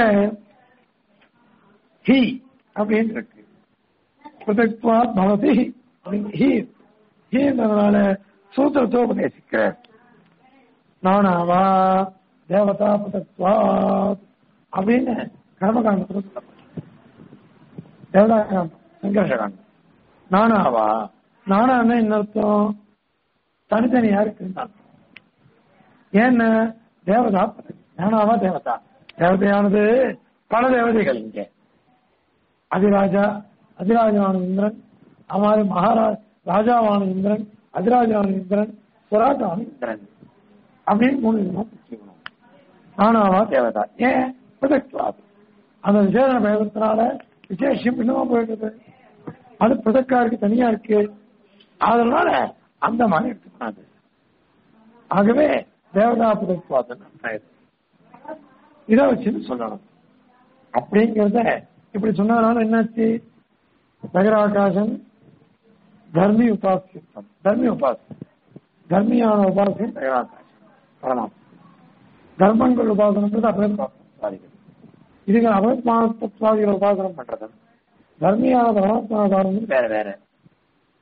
ஹி அப்படின்னு இருக்கு பிரதக்வா பவதி அப்படின்னு ஹி ஹீன்றதுனால சூத்திரத்தை உபதேசிக்கிறார் நானாவா தேவதா பிரதக்வா அப்படின்னு கர்மகாண்டத்தில் சொல்லப்பட்டது தேவதா காண்டம் சங்கர்ஷ காண்டம் நானாவா நானான்னா என்ன அர்த்தம் தனித்தனியா இருக்குன்னு அர்த்தம் ஏன்னா தேவதா பிரதக்தி. நானாவா தேவதா தேவதையானது பல தேவதைகள் இங்க அதிராஜா அதிராஜாவான இந்திரன் அமாரி மகாராஜ் ராஜாவான இந்திரன் அதிராஜாவான இந்திரன் சுராஜாவான இந்திரன் அப்படின்னு மூணு விதமா பிரிச்சுக்கணும் நானாவா தேவதா ஏன் பிரதக்வாது அந்த விசேஷ பேதத்தினால விசேஷம் இன்னுமா போயிடுது அது பிரதக்காருக்கு தனியா இருக்கு அதனால அந்த மாதிரி எடுத்துக்கூடாது ஆகவே தேவதா பிரதக்வாதன் இதை வச்சுன்னு சொல்லணும் அப்படிங்கிறத இப்படி சொன்னதுனால என்னாச்சு நகராகாசம் தர்மி உபாசியம் தர்மி உபாசம் தர்மியான உபாசம் நகராகாசம் பரமாத்மா தர்மங்கள் உபாசனம்ன்றது அபயத்வாதிகள் இதுக்கு அபயத்மாத்வாதிகள் உபாசனம் பண்றது தர்மியான பரமாத்மா உபாசனம் வேற வேற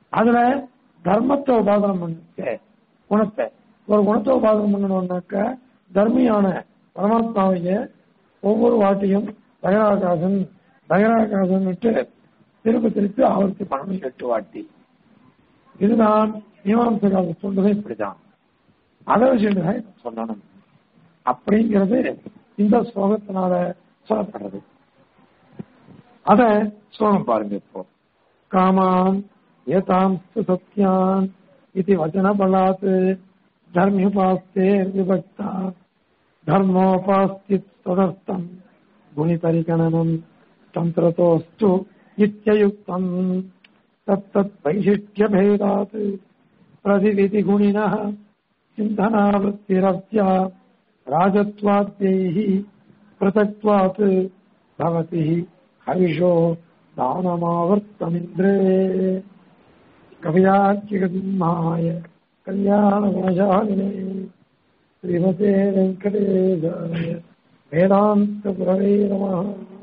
அதுல தர்மத்தை உபாதனம் பண்ணிட்டு குணத்தை ஒரு குணத்தை உபாதனம் பண்ணணும்னாக்க தர்மியான பரமாத்மாவைய ஒவ்வொரு வாட்டியும் பகராகாசன் பகராகாசன் விட்டு திருப்பி திருப்பி ஆவர்த்தி பண்ணணும் எட்டு வாட்டி இதுதான் மீமாம்சகால சொல்றதே இப்படிதான் அதை வச்சுட்டு சொல்லணும் அப்படிங்கிறது இந்த ஸ்லோகத்தினால சொல்லப்படுறது அத சொல்லணும் பாருங்க இப்போ காமான் ஏதாம்ஸ்து சத்யான் இது வச்சன பலாத் தர்மியுபாஸ்தே விபக்தா தர்மோபாஸ்தி ததர்த்தம் குணிபரிகணனம் தந்திரத்தோஸ்து இத்தியுக்தம் தத்தத் வைசிஷ்டியபேதாத் பிரதிவிதி குணினः சிந்தனாவृत्तिरव्या राजत्वाद्यैः पृथक्त्वात् भवति हविषो दानमावर्तमिन्द्रे कवियाज्ञगतिम्हाय कल्याणगुणशालिने श्रीमते वेङ्कटेशाय वेदान्तपुरवे नमः